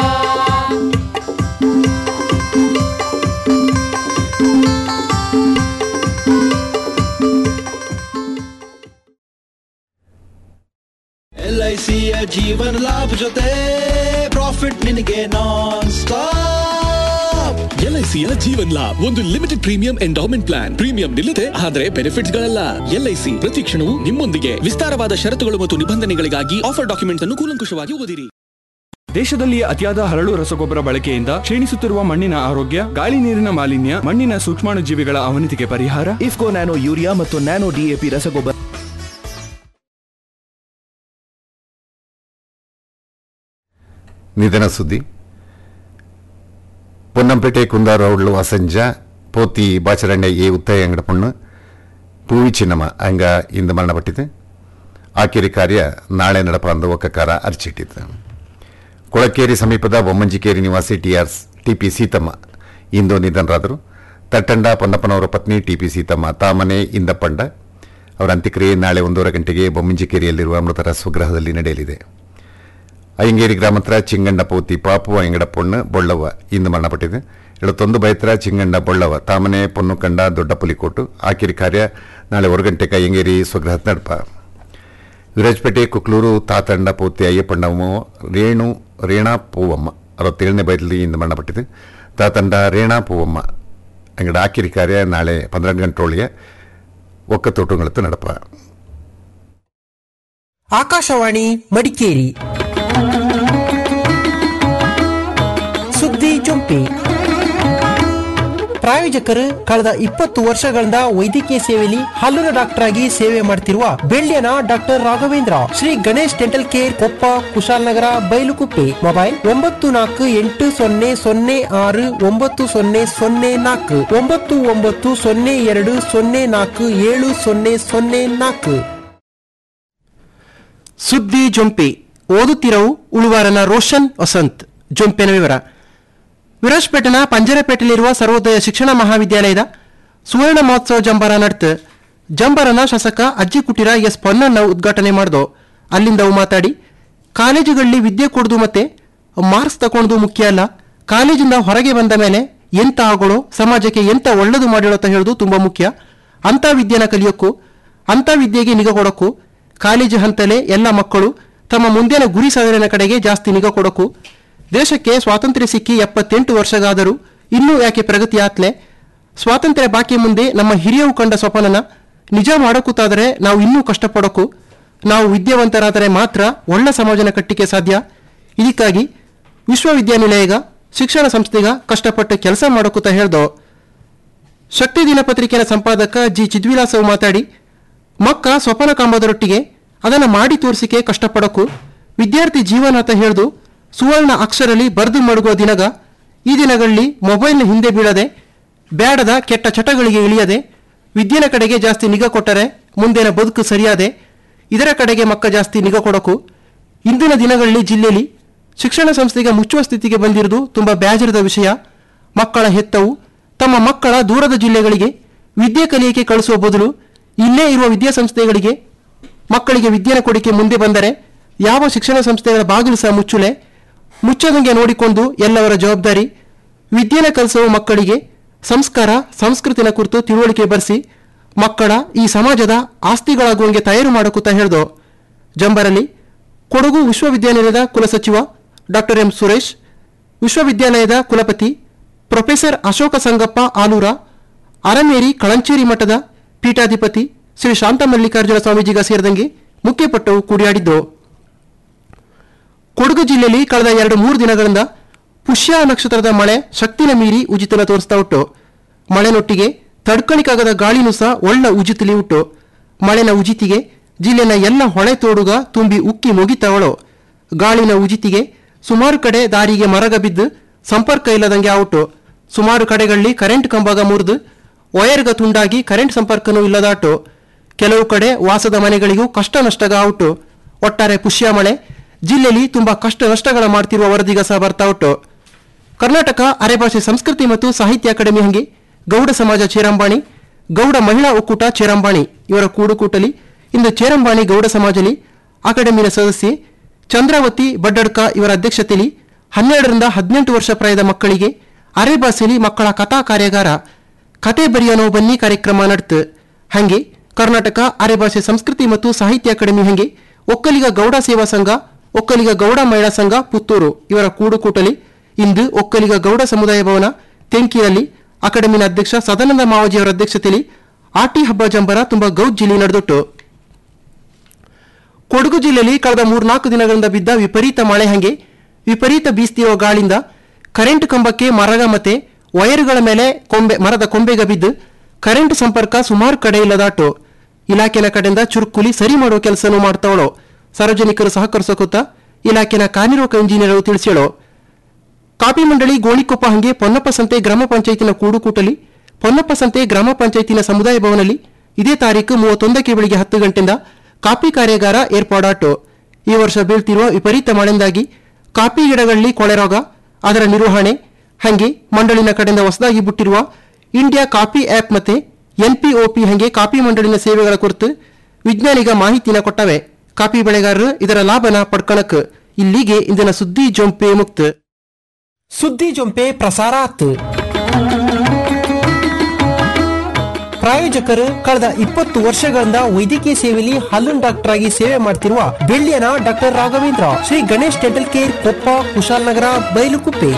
ಎಲ್ ಐ ಸಿಯ ಜೀವನ ಲಾಭ ಜೊತೆ ಪ್ರಾಫಿಟ್ ನಿನಗೆ ನಾನ್ ಸ್ಟಾಪ್ ಎಲ್ಐಸಿಯ ಜೀವನ್ ಲಾಭ್ ಒಂದು limited premium endowment plan premium ನಿಲ್ಲದೆ ಆದರೆ ಬೆನಿಫಿಟ್ಸ್ ಗಳಲ್ಲ ಎಲ್ಐಸಿ ಪ್ರತಿ ಕ್ಷಣವೂ ನಿಮ್ಮೊಂದಿಗೆ ವಿಸ್ತಾರವಾದ ಷರತ್ತುಗಳು ಮತ್ತು ನಿಬಂಧನೆಗಳಿಗಾಗಿ ಆಫರ್ ಡಾಕ್ಯುಮೆಂಟ್ಸ್ ಅನ್ನು ಕೂಲಂಕುಷವಾಗಿ ಓದಿರಿ ದೇಶದಲ್ಲಿ ಅತಿಯಾದ ಹರಳು ರಸಗೊಬ್ಬರ ಬಳಕೆಯಿಂದ ಕ್ಷೀಣಿಸುತ್ತಿರುವ ಮಣ್ಣಿನ ಆರೋಗ್ಯ ಗಾಳಿ ನೀರಿನ ಮಾಲಿನ್ಯ ಮಣ್ಣಿನ ಸೂಕ್ಷ್ಮಾಣುಜೀವಿಗಳ ಅವನತಿಗೆ ಪರಿಹಾರ ಇಫ್ಕೋ ನ್ಯಾನೋ ಯೂರಿಯಾ ಮತ್ತು ನ್ಯಾನೋ ಡಿಎಪಿ ರಸಗೊಬ್ಬರ ನಿಧನ ಸುದ್ದಿ പൊന്നംപേട്ടെ കുന്താറോഡിൽ വസഞ്ച പോത്തി ಬಾಚರಂಡೆ ಎ ಉತ್ತಯ ಅಂಗಡ ಪೊಣ್ಣು ಪೂವಿ ಚಿನ್ನಮ್ಮ ಹಂಗ ಇಂದು ಮರಣಪಟ್ಟಿದೆ ಆಕೆರಿ ಕಾರ್ಯ ನಾಳೆ ನಡಪ ಅಂದ ಒಕ್ಕಕಾರ ಅರ್ಚಿಟ್ಟಿತ್ತು ಕೊಳಕೇರಿ ಸಮೀಪದ ಬೊಮ್ಮಂಜಿಕೇರಿ ನಿವಾಸಿ ಟಿಆರ್ ಟಿಪಿ ಸೀತಮ್ಮ ಇಂದು ನಿಧನರಾದರು ತಟ್ಟಂಡ ಪೊನ್ನಪ್ಪನವರ ಪತ್ನಿ ಟಿಪಿ ಸೀತಮ್ಮ ತಾಮನೆ ಇಂದಪ್ಪಂಡ ಅವರ ಅಂತ್ಯಕ್ರಿಯೆ ನಾಳೆ ಒಂದೂವರೆ ಗಂಟೆಗೆ ಬೊಮ್ಮಂಜಿಕೇರಿಯಲ್ಲಿರುವ ಮೃತರ ಸ್ವಗೃಹದಲ್ಲಿ ನಡೆಯಲಿದೆ ಅಯ್ಯಂಗೇರಿ ಗ್ರಾಮತ್ರ ಚಿಂಗಣ್ಣ ಪೋತಿ ಪಾಪು ಅಯ್ಯಂಗಡ ಪೊಣ್ಣು ಬೊಳ್ಳವ ಇಂದು ಮರಣಪಟ್ಟಿದೆ ಎಳತ್ತೊಂದು ಬೈತ್ರ ಚಿಂಗಣ್ಣ ಬೊಳ್ಳವ ತಾಮನೆ ಪೊನ್ನು ಕಂಡ ದೊಡ್ಡ ಪುಲಿಕೋಟು ಆಕಿರಿ ಕಾರ್ಯ ನಾಳೆ ಒಂದು ಗಂಟೆಗೆ ಅಯ್ಯಂಗೇರಿ ಸ್ವಗೃಹ ನಡಪ ವಿರಾಜಪೇಟೆ ಕುಕ್ಲೂರು ತಾತಂಡ ಪೋತಿ ಅಯ್ಯಪ್ಪಣ್ಣಮ್ಮ ರೇಣು ರೇಣಾ ಪೂವಮ್ಮ ಅರವತ್ತೇಳನೇ ಬೈದಲ್ಲಿ ಇಂದು ಮರಣಪಟ್ಟಿದೆ ತಾತಂಡ ರೇಣಾ ಪೂವಮ್ಮ ಅಂಗಡ ಆಕಿರಿ ಕಾರ್ಯ ನಾಳೆ ಪನ್ನೆರಡು ಗಂಟೆಯೊಳಗೆ ಒಕ್ಕತೋಟುಗಳತ್ತು ನಡಪ ಆಕಾಶವಾಣಿ ಮಡಿಕೇರಿ ಸುದ್ದಿ ಜೊಂಪಿ ಪ್ರಾಯೋಜಕರು ಕಳೆದ ಇಪ್ಪತ್ತು ವರ್ಷಗಳಿಂದ ವೈದ್ಯಕೀಯ ಸೇವೆಯಲ್ಲಿ ಹಲ್ಲುನ ಡಾಕ್ಟರ್ ಆಗಿ ಸೇವೆ ಮಾಡ್ತಿರುವ ಬೆಳ್ಳಿಯನ doctor Raghavendra Shri Ganesh dental care Koppa Kushalnagar Bylakuppe mobile ಒಂಬತ್ತು ನಾಲ್ಕು ಎಂಟು ಸೊನ್ನೆ ಸೊನ್ನೆ ಆರು ಒಂಬತ್ತು ಸೊನ್ನೆ ಸೊನ್ನೆ ನಾಲ್ಕು ಒಂಬತ್ತು ಒಂಬತ್ತು ಸೊನ್ನೆ ಎರಡು ಸೊನ್ನೆ ನಾಲ್ಕು ಏಳು ಸೊನ್ನೆ ಸೊನ್ನೆ ನಾಲ್ಕು ಸುದ್ದಿ ಜೊಂಪೆ ಓದುತ್ತಿರವು ಉಳುವಾರನ ರೋಷನ್ ವಸಂತ್ ಜೊಂಪೆನ ವಿವರ ವಿರಾಜ್ಪೇಟೆನ ಪಂಜರಪೇಟೆಯಲ್ಲಿರುವ ಸರ್ವೋದಯ ಶಿಕ್ಷಣ ಮಹಾವಿದ್ಯಾಲಯದ ಸುವರ್ಣ ಮಹೋತ್ಸವ ಜಂಬಾರ ನಡೆತು ಜಂಬಾರನ ಶಾಸಕ ಅಜ್ಜಿ ಕುಟೀರ ಎಸ್ ಪೊನ್ನಣ್ಣ ಉದ್ಘಾಟನೆ ಮಾಡ್ದು ಅಲ್ಲಿಂದ ಅವು ಮಾತಾಡಿ ಕಾಲೇಜುಗಳಲ್ಲಿ ವಿದ್ಯೆ ಕೊಡುದು ಮತ್ತೆ ಮಾರ್ಕ್ಸ್ ತಗೊಂಡು ಮುಖ್ಯ ಅಲ್ಲ ಕಾಲೇಜಿಂದ ಹೊರಗೆ ಬಂದ ಮೇಲೆ ಎಂತ ಆಗೋಳು ಸಮಾಜಕ್ಕೆ ಎಂತ ಒಳ್ಳೆದು ಮಾಡಿರೋ ಅಂತ ಹೇಳೋದು ತುಂಬಾ ಮುಖ್ಯ ಅಂತ ವಿದ್ಯೆನ ಕಲಿಯೋಕ್ಕೂ ಅಂತ ವಿದ್ಯೆಗೆ ನಿಗಾ ಕೊಡೋಕ್ಕೂ ಕಾಲೇಜು ಹಂತಲೇ ಎಲ್ಲ ಮಕ್ಕಳು ತಮ್ಮ ಮುಂದಿನ ಗುರಿ ಸಾಧನೆಯ ಕಡೆಗೆ ಜಾಸ್ತಿ ನಿಗಾ ಕೊಡೋಕು ದೇಶಕ್ಕೆ ಸ್ವಾತಂತ್ರ್ಯ ಸಿಕ್ಕಿ ಎಪ್ಪತ್ತೆಂಟು ವರ್ಷಗಾದರೂ ಇನ್ನೂ ಯಾಕೆ ಪ್ರಗತಿ ಆತ್ಲೆ ಸ್ವಾತಂತ್ರ್ಯ ಬಾಕಿ ಮುಂದೆ ನಮ್ಮ ಹಿರಿಯರು ಕಂಡ ಸ್ವಪ್ನನ ನಿಜ ಮಾಡೋಕೂತಾದರೆ ನಾವು ಇನ್ನೂ ಕಷ್ಟಪಡೋಕು ನಾವು ವಿದ್ಯಾವಂತರಾದರೆ ಮಾತ್ರ ಒಳ್ಳೆ ಸಮಾಜನ ಕಟ್ಟಿಗೆ ಸಾಧ್ಯ ಇದಕ್ಕಾಗಿ ವಿಶ್ವವಿದ್ಯಾನಿಲಯಗ ಶಿಕ್ಷಣ ಸಂಸ್ಥೆಗ ಕಷ್ಟಪಟ್ಟು ಕೆಲಸ ಮಾಡೋಕೂತ ಹೇಳ್ದೋ ಶಕ್ತಿ ದಿನಪತ್ರಿಕೆಯ ಸಂಪಾದಕ ಜಿ ಚಿದ್ವಿಲಾಸವು ಮಾತಾಡಿ ಮಕ್ಕ ಸ್ವಪ್ನ ಕಾಂಬೋದರೊಟ್ಟಿಗೆ ಅದನ್ನು ಮಾಡಿ ತೋರಿಸಿಕೆ ಕಷ್ಟಪಡೋಕು ವಿದ್ಯಾರ್ಥಿ ಜೀವನ ಅಂತ ಹೇಳ್ದು ಸುವರ್ಣ ಅಕ್ಷರಲ್ಲಿ ಬರೆದು ಮಡಗುವ ದಿನಗ ಈ ದಿನಗಳಲ್ಲಿ ಮೊಬೈಲ್ನ ಹಿಂದೆ ಬೀಳದೆ ಬ್ಯಾಡದ ಕೆಟ್ಟ ಚಟಗಳಿಗೆ ಇಳಿಯದೆ ವಿದ್ಯೆನ ಕಡೆಗೆ ಜಾಸ್ತಿ ನಿಗಾ ಕೊಟ್ಟರೆ ಮುಂದಿನ ಬದುಕು ಸರಿಯಾದೆ ಇದರ ಕಡೆಗೆ ಮಕ್ಕ ಜಾಸ್ತಿ ನಿಗಾ ಕೊಡೋಕು ಇಂದಿನ ದಿನಗಳಲ್ಲಿ ಜಿಲ್ಲೆಯಲ್ಲಿ ಶಿಕ್ಷಣ ಸಂಸ್ಥೆಗೆ ಮುಚ್ಚುವ ಸ್ಥಿತಿಗೆ ಬಂದಿರುವುದು ತುಂಬ ಬೇಜಾರದ ವಿಷಯ ಮಕ್ಕಳ ಹೆತ್ತವು ತಮ್ಮ ಮಕ್ಕಳ ದೂರದ ಜಿಲ್ಲೆಗಳಿಗೆ ವಿದ್ಯೆ ಕಲಿಯಕ್ಕೆ ಕಳಿಸುವ ಬದಲು ಇಲ್ಲೇ ಇರುವ ವಿದ್ಯಾಸಂಸ್ಥೆಗಳಿಗೆ ಮಕ್ಕಳಿಗೆ ವಿದ್ಯೆನ ಕೊಡಿಕೆ ಮುಂದೆ ಬಂದರೆ ಯಾವ ಶಿಕ್ಷಣ ಸಂಸ್ಥೆಗಳ ಬಾಗಿಲು ಸಹ ಮುಚ್ಚುಲೆ ಮುಚ್ಚದಂಗೆ ನೋಡಿಕೊಂಡು ಎಲ್ಲವರ ಜವಾಬ್ದಾರಿ ವಿದ್ಯೆನ ಕಲಿಸುವ ಮಕ್ಕಳಿಗೆ ಸಂಸ್ಕಾರ ಸಂಸ್ಕೃತಿನ ಕುರಿತು ತಿಳುವಳಿಕೆ ಬರೆಸಿ ಮಕ್ಕಳ ಈ ಸಮಾಜದ ಆಸ್ತಿಗಳಾಗುವಂಗೆ ತಯಾರು ಮಾಡಕೂತ ಹೇಳ್ದು ಜಂಬರಲ್ಲಿ ಕೊಡಗು ವಿಶ್ವವಿದ್ಯಾನಿಲಯದ ಕುಲಸಚಿವ ಡಾಕ್ಟರ್ ಎಂ ಸುರೇಶ್ ವಿಶ್ವವಿದ್ಯಾಲಯದ ಕುಲಪತಿ ಪ್ರೊಫೆಸರ್ ಅಶೋಕ ಸಂಗಪ್ಪ ಆಲೂರ ಅರಮೇರಿ ಕಳಂಚೇರಿ ಮಠದ ಪೀಠಾಧಿಪತಿ ಶ್ರೀ ಶಾಂತ ಮಲ್ಲಿಕಾರ್ಜುನ ಸ್ವಾಮೀಜಿಗ ಸೇರಿದಂಗೆ ಮುಖ್ಯಪಟ್ಟವು ಕೂಡಿಯಾಡಿದ್ದು ಕೊಡಗು ಜಿಲ್ಲೆಯಲ್ಲಿ ಕಳೆದ ಎರಡು ಮೂರು ದಿನಗಳಿಂದ ಪುಷ್ಯ ನಕ್ಷತ್ರದ ಮಳೆ ಶಕ್ತಿನ ಮೀರಿ ಉಜಿತನ ತೋರಿಸ್ತಾ ಉಂಟು ಮಳೆನೊಟ್ಟಿಗೆ ತಡ್ಕಣಿಕಾಗದ ಗಾಳಿನೂ ಸಹ ಒಳ್ಳೆ ಉಜಿತಲಿ ಉಂಟು ಮಳೆನ ಉಜಿತಿಗೆ ಜಿಲ್ಲೆನ ಎಲ್ಲ ಹೊಳೆ ತೋಡುಗ ತುಂಬಿ ಉಕ್ಕಿ ಮುಗಿತಾವಳು ಗಾಳಿನ ಉಜಿತಿಗೆ ಸುಮಾರು ಕಡೆ ದಾರಿಗೆ ಮರಗ ಬಿದ್ದು ಸಂಪರ್ಕ ಇಲ್ಲದಂಗೆ ಆವುಟು ಸುಮಾರು ಕಡೆಗಳಲ್ಲಿ ಕರೆಂಟ್ ಕಂಬಗ ಮುರಿದು ವಯರ್ಗ ತುಂಡಾಗಿ ಕರೆಂಟ್ ಸಂಪರ್ಕನೂ ಇಲ್ಲದಾಟು ಕೆಲವು ಕಡೆ ವಾಸದ ಮನೆಗಳಿಗೂ ಕಷ್ಟ ನಷ್ಟಗ ಔಟು ಒಟ್ಟಾರೆ ಪುಷ್ಯ ಮಳೆ ಜಿಲ್ಲೆಯಲ್ಲಿ ತುಂಬಾ ಕಷ್ಟ ನಷ್ಟಗಳ ಮಾಡ್ತಿರುವ ವರದಿಗ ಸಹ ಬರ್ತಾ ಉಂಟು ಕರ್ನಾಟಕ ಅರೆಭಾಷೆ ಸಂಸ್ಕೃತಿ ಮತ್ತು ಸಾಹಿತ್ಯ ಅಕಾಡೆಮಿ ಹಂಗೆ ಗೌಡ ಸಮಾಜ ಚೇರಂಬಾಣಿ ಗೌಡ ಮಹಿಳಾ ಒಕ್ಕೂಟ ಚೇರಂಬಾಣಿ ಇವರ ಕೂಡುಕೂಟಲಿ ಇಂದು ಚೇರಂಬಾಣಿ ಗೌಡ ಸಮಾಜಲಿ ಅಕಾಡೆಮಿನ ಸದಸ್ಯೆ ಚಂದ್ರಾವತಿ ಬಡ್ಡಡ್ಕ ಇವರ ಅಧ್ಯಕ್ಷತೆಯಲ್ಲಿ ಹನ್ನೆರಡರಿಂದ ಹದಿನೆಂಟು ವರ್ಷ ಪ್ರಾಯದ ಮಕ್ಕಳಿಗೆ ಅರೆಭಾಷೆಯಲ್ಲಿ ಮಕ್ಕಳ ಕಥಾ ಕಾರ್ಯಾಗಾರ ಕತೆ ಬರೆಯೋನೋ ಬನ್ನಿ ಕಾರ್ಯಕ್ರಮ ನಡೆತು ಹಂಗೆ ಕರ್ನಾಟಕ ಅರೆಭಾಷೆ ಸಂಸ್ಕೃತಿ ಮತ್ತು ಸಾಹಿತ್ಯ ಅಕಾಡೆಮಿ ಹಂಗೆ ಒಕ್ಕಲಿಗ ಗೌಡ ಸೇವಾ ಸಂಘ ಒಕ್ಕಲಿಗ ಗೌಡ ಮಹಿಳಾ ಸಂಘ ಪುತ್ತೂರು ಇವರ ಕೂಡುಕೂಟಲಿ ಇಂದು ಒಕ್ಕಲಿಗ ಗೌಡ ಸಮುದಾಯ ಭವನ ತೆಂಕಿಯಲ್ಲಿ ಅಕಾಡೆಮಿನ ಅಧ್ಯಕ್ಷ ಸದಾನಂದ ಮಾವಜಿ ಅವರ ಅಧ್ಯಕ್ಷತೆಯಲ್ಲಿ ಆಟಿ ಹಬ್ಬ ಜಂಬರ ತುಂಬಾ ಗೌಜ್ಜಿಲಿ ನಡೆದೊಟ್ಟು ಕೊಡಗು ಜಿಲ್ಲೆಯಲ್ಲಿ ಕಳೆದ ಮೂರ್ನಾಲ್ಕು ದಿನಗಳಿಂದ ಬಿದ್ದ ವಿಪರೀತ ಮಳೆ ಹಂಗೆ ವಿಪರೀತ ಬೀಸ್ತಿರುವ ಗಾಳಿಂದ ಕರೆಂಟ್ ಕಂಬಕ್ಕೆ ಮರಗ ಮತ್ತೆ ವೈರ್ಗಳ ಮೇಲೆ ಕೊಂಬೆ ಮರದ ಕೊಂಬೆಗ ಬಿದ್ದು ಕರೆಂಟ್ ಸಂಪರ್ಕ ಸುಮಾರು ಕಡೆ ಇಲ್ಲದಾಟು ಇಲಾಖೆನ ಕಡೆಯಿಂದ ಚುರುಕುಲಿ ಸರಿ ಮಾಡುವ ಕೆಲಸನೂ ಮಾಡ್ತಾವಳು ಸಾರ್ವಜನಿಕರು ಸಹಕರಿಸೋಕುತ್ತ ಇಲಾಖೆನ ಕಾರ್ಯನಿರ್ವಾಹಕ ಇಂಜಿನಿಯರ್ ತಿಳಿಸ್ಯಾಳು ಕಾಪಿ ಮಂಡಳಿ ಗೋಣಿಕೊಪ್ಪ ಹಂಗೆ ಪೊನ್ನಪ್ಪ ಸಂತೆ ಗ್ರಾಮ ಪಂಚಾಯತಿನ ಕೂಡುಕೂಟಲಿ ಪೊನ್ನಪ್ಪ ಸಂತೆ ಗ್ರಾಮ ಪಂಚಾಯತಿನ ಸಮುದಾಯ ಭವನಲ್ಲಿ ಇದೇ ತಾರೀಕು ಮೂವತ್ತೊಂದಕ್ಕೆ ಬೆಳಿಗ್ಗೆ ಹತ್ತು ಗಂಟೆಯಿಂದ ಕಾಪಿ ಕಾರ್ಯಾಗಾರ ಏರ್ಪಾಡಾಟು ಈ ವರ್ಷ ಬೀಳ್ತಿರುವ ವಿಪರೀತ ಮಳೆಯಿಂದಾಗಿ ಕಾಪಿ ಗಿಡಗಳಲ್ಲಿ ಕೊಳೆ ರೋಗ ಅದರ ನಿರ್ವಹಣೆ ಹಂಗೆ ಮಂಡಳಿನ ಕಡೆಯಿಂದ ಹೊಸದಾಗಿ ಬಿಟ್ಟಿರುವ ಇಂಡಿಯಾ ಕಾಪಿ ಆ್ಯಪ್ ಮತ್ತೆ ಎನ್ಪಿಒಪಿ ಹಂಗೆ ಕಾಪಿ ಮಂಡಳಿನ ಸೇವೆಗಳ ಕುರಿತು ವಿಜ್ಞಾನಿಗ ಮಾಹಿತಿನ ಕೊಟ್ಟವೆ ಕಾಪಿ ಬೆಳೆಗಾರರು ಇದರ ಲಾಭನ ಪಡ್ಕಣಕ್ ಇಲ್ಲಿಗೆ ಇಂದಿನ ಸುದ್ದಿ ಜೊಂಪೆ ಮುಕ್ತ ಸುದ್ದಿ ಜೊಂಪೆ ಪ್ರಸಾರ ಆತು ಪ್ರಾಯೋಜಕರು ಕಳೆದ ಇಪ್ಪತ್ತು ವರ್ಷಗಳಿಂದ ವೈದ್ಯಕೀಯ ಸೇವೆಯಲ್ಲಿ ಹಲ್ಲುನ್ ಡಾಕ್ಟರ್ ಆಗಿ ಸೇವೆ ಮಾಡ್ತಿರುವ ಬೆಳ್ಳಿಯನ doctor Raghavendra Shri Ganesh dental care Koppa Kushalnagar Bylakuppe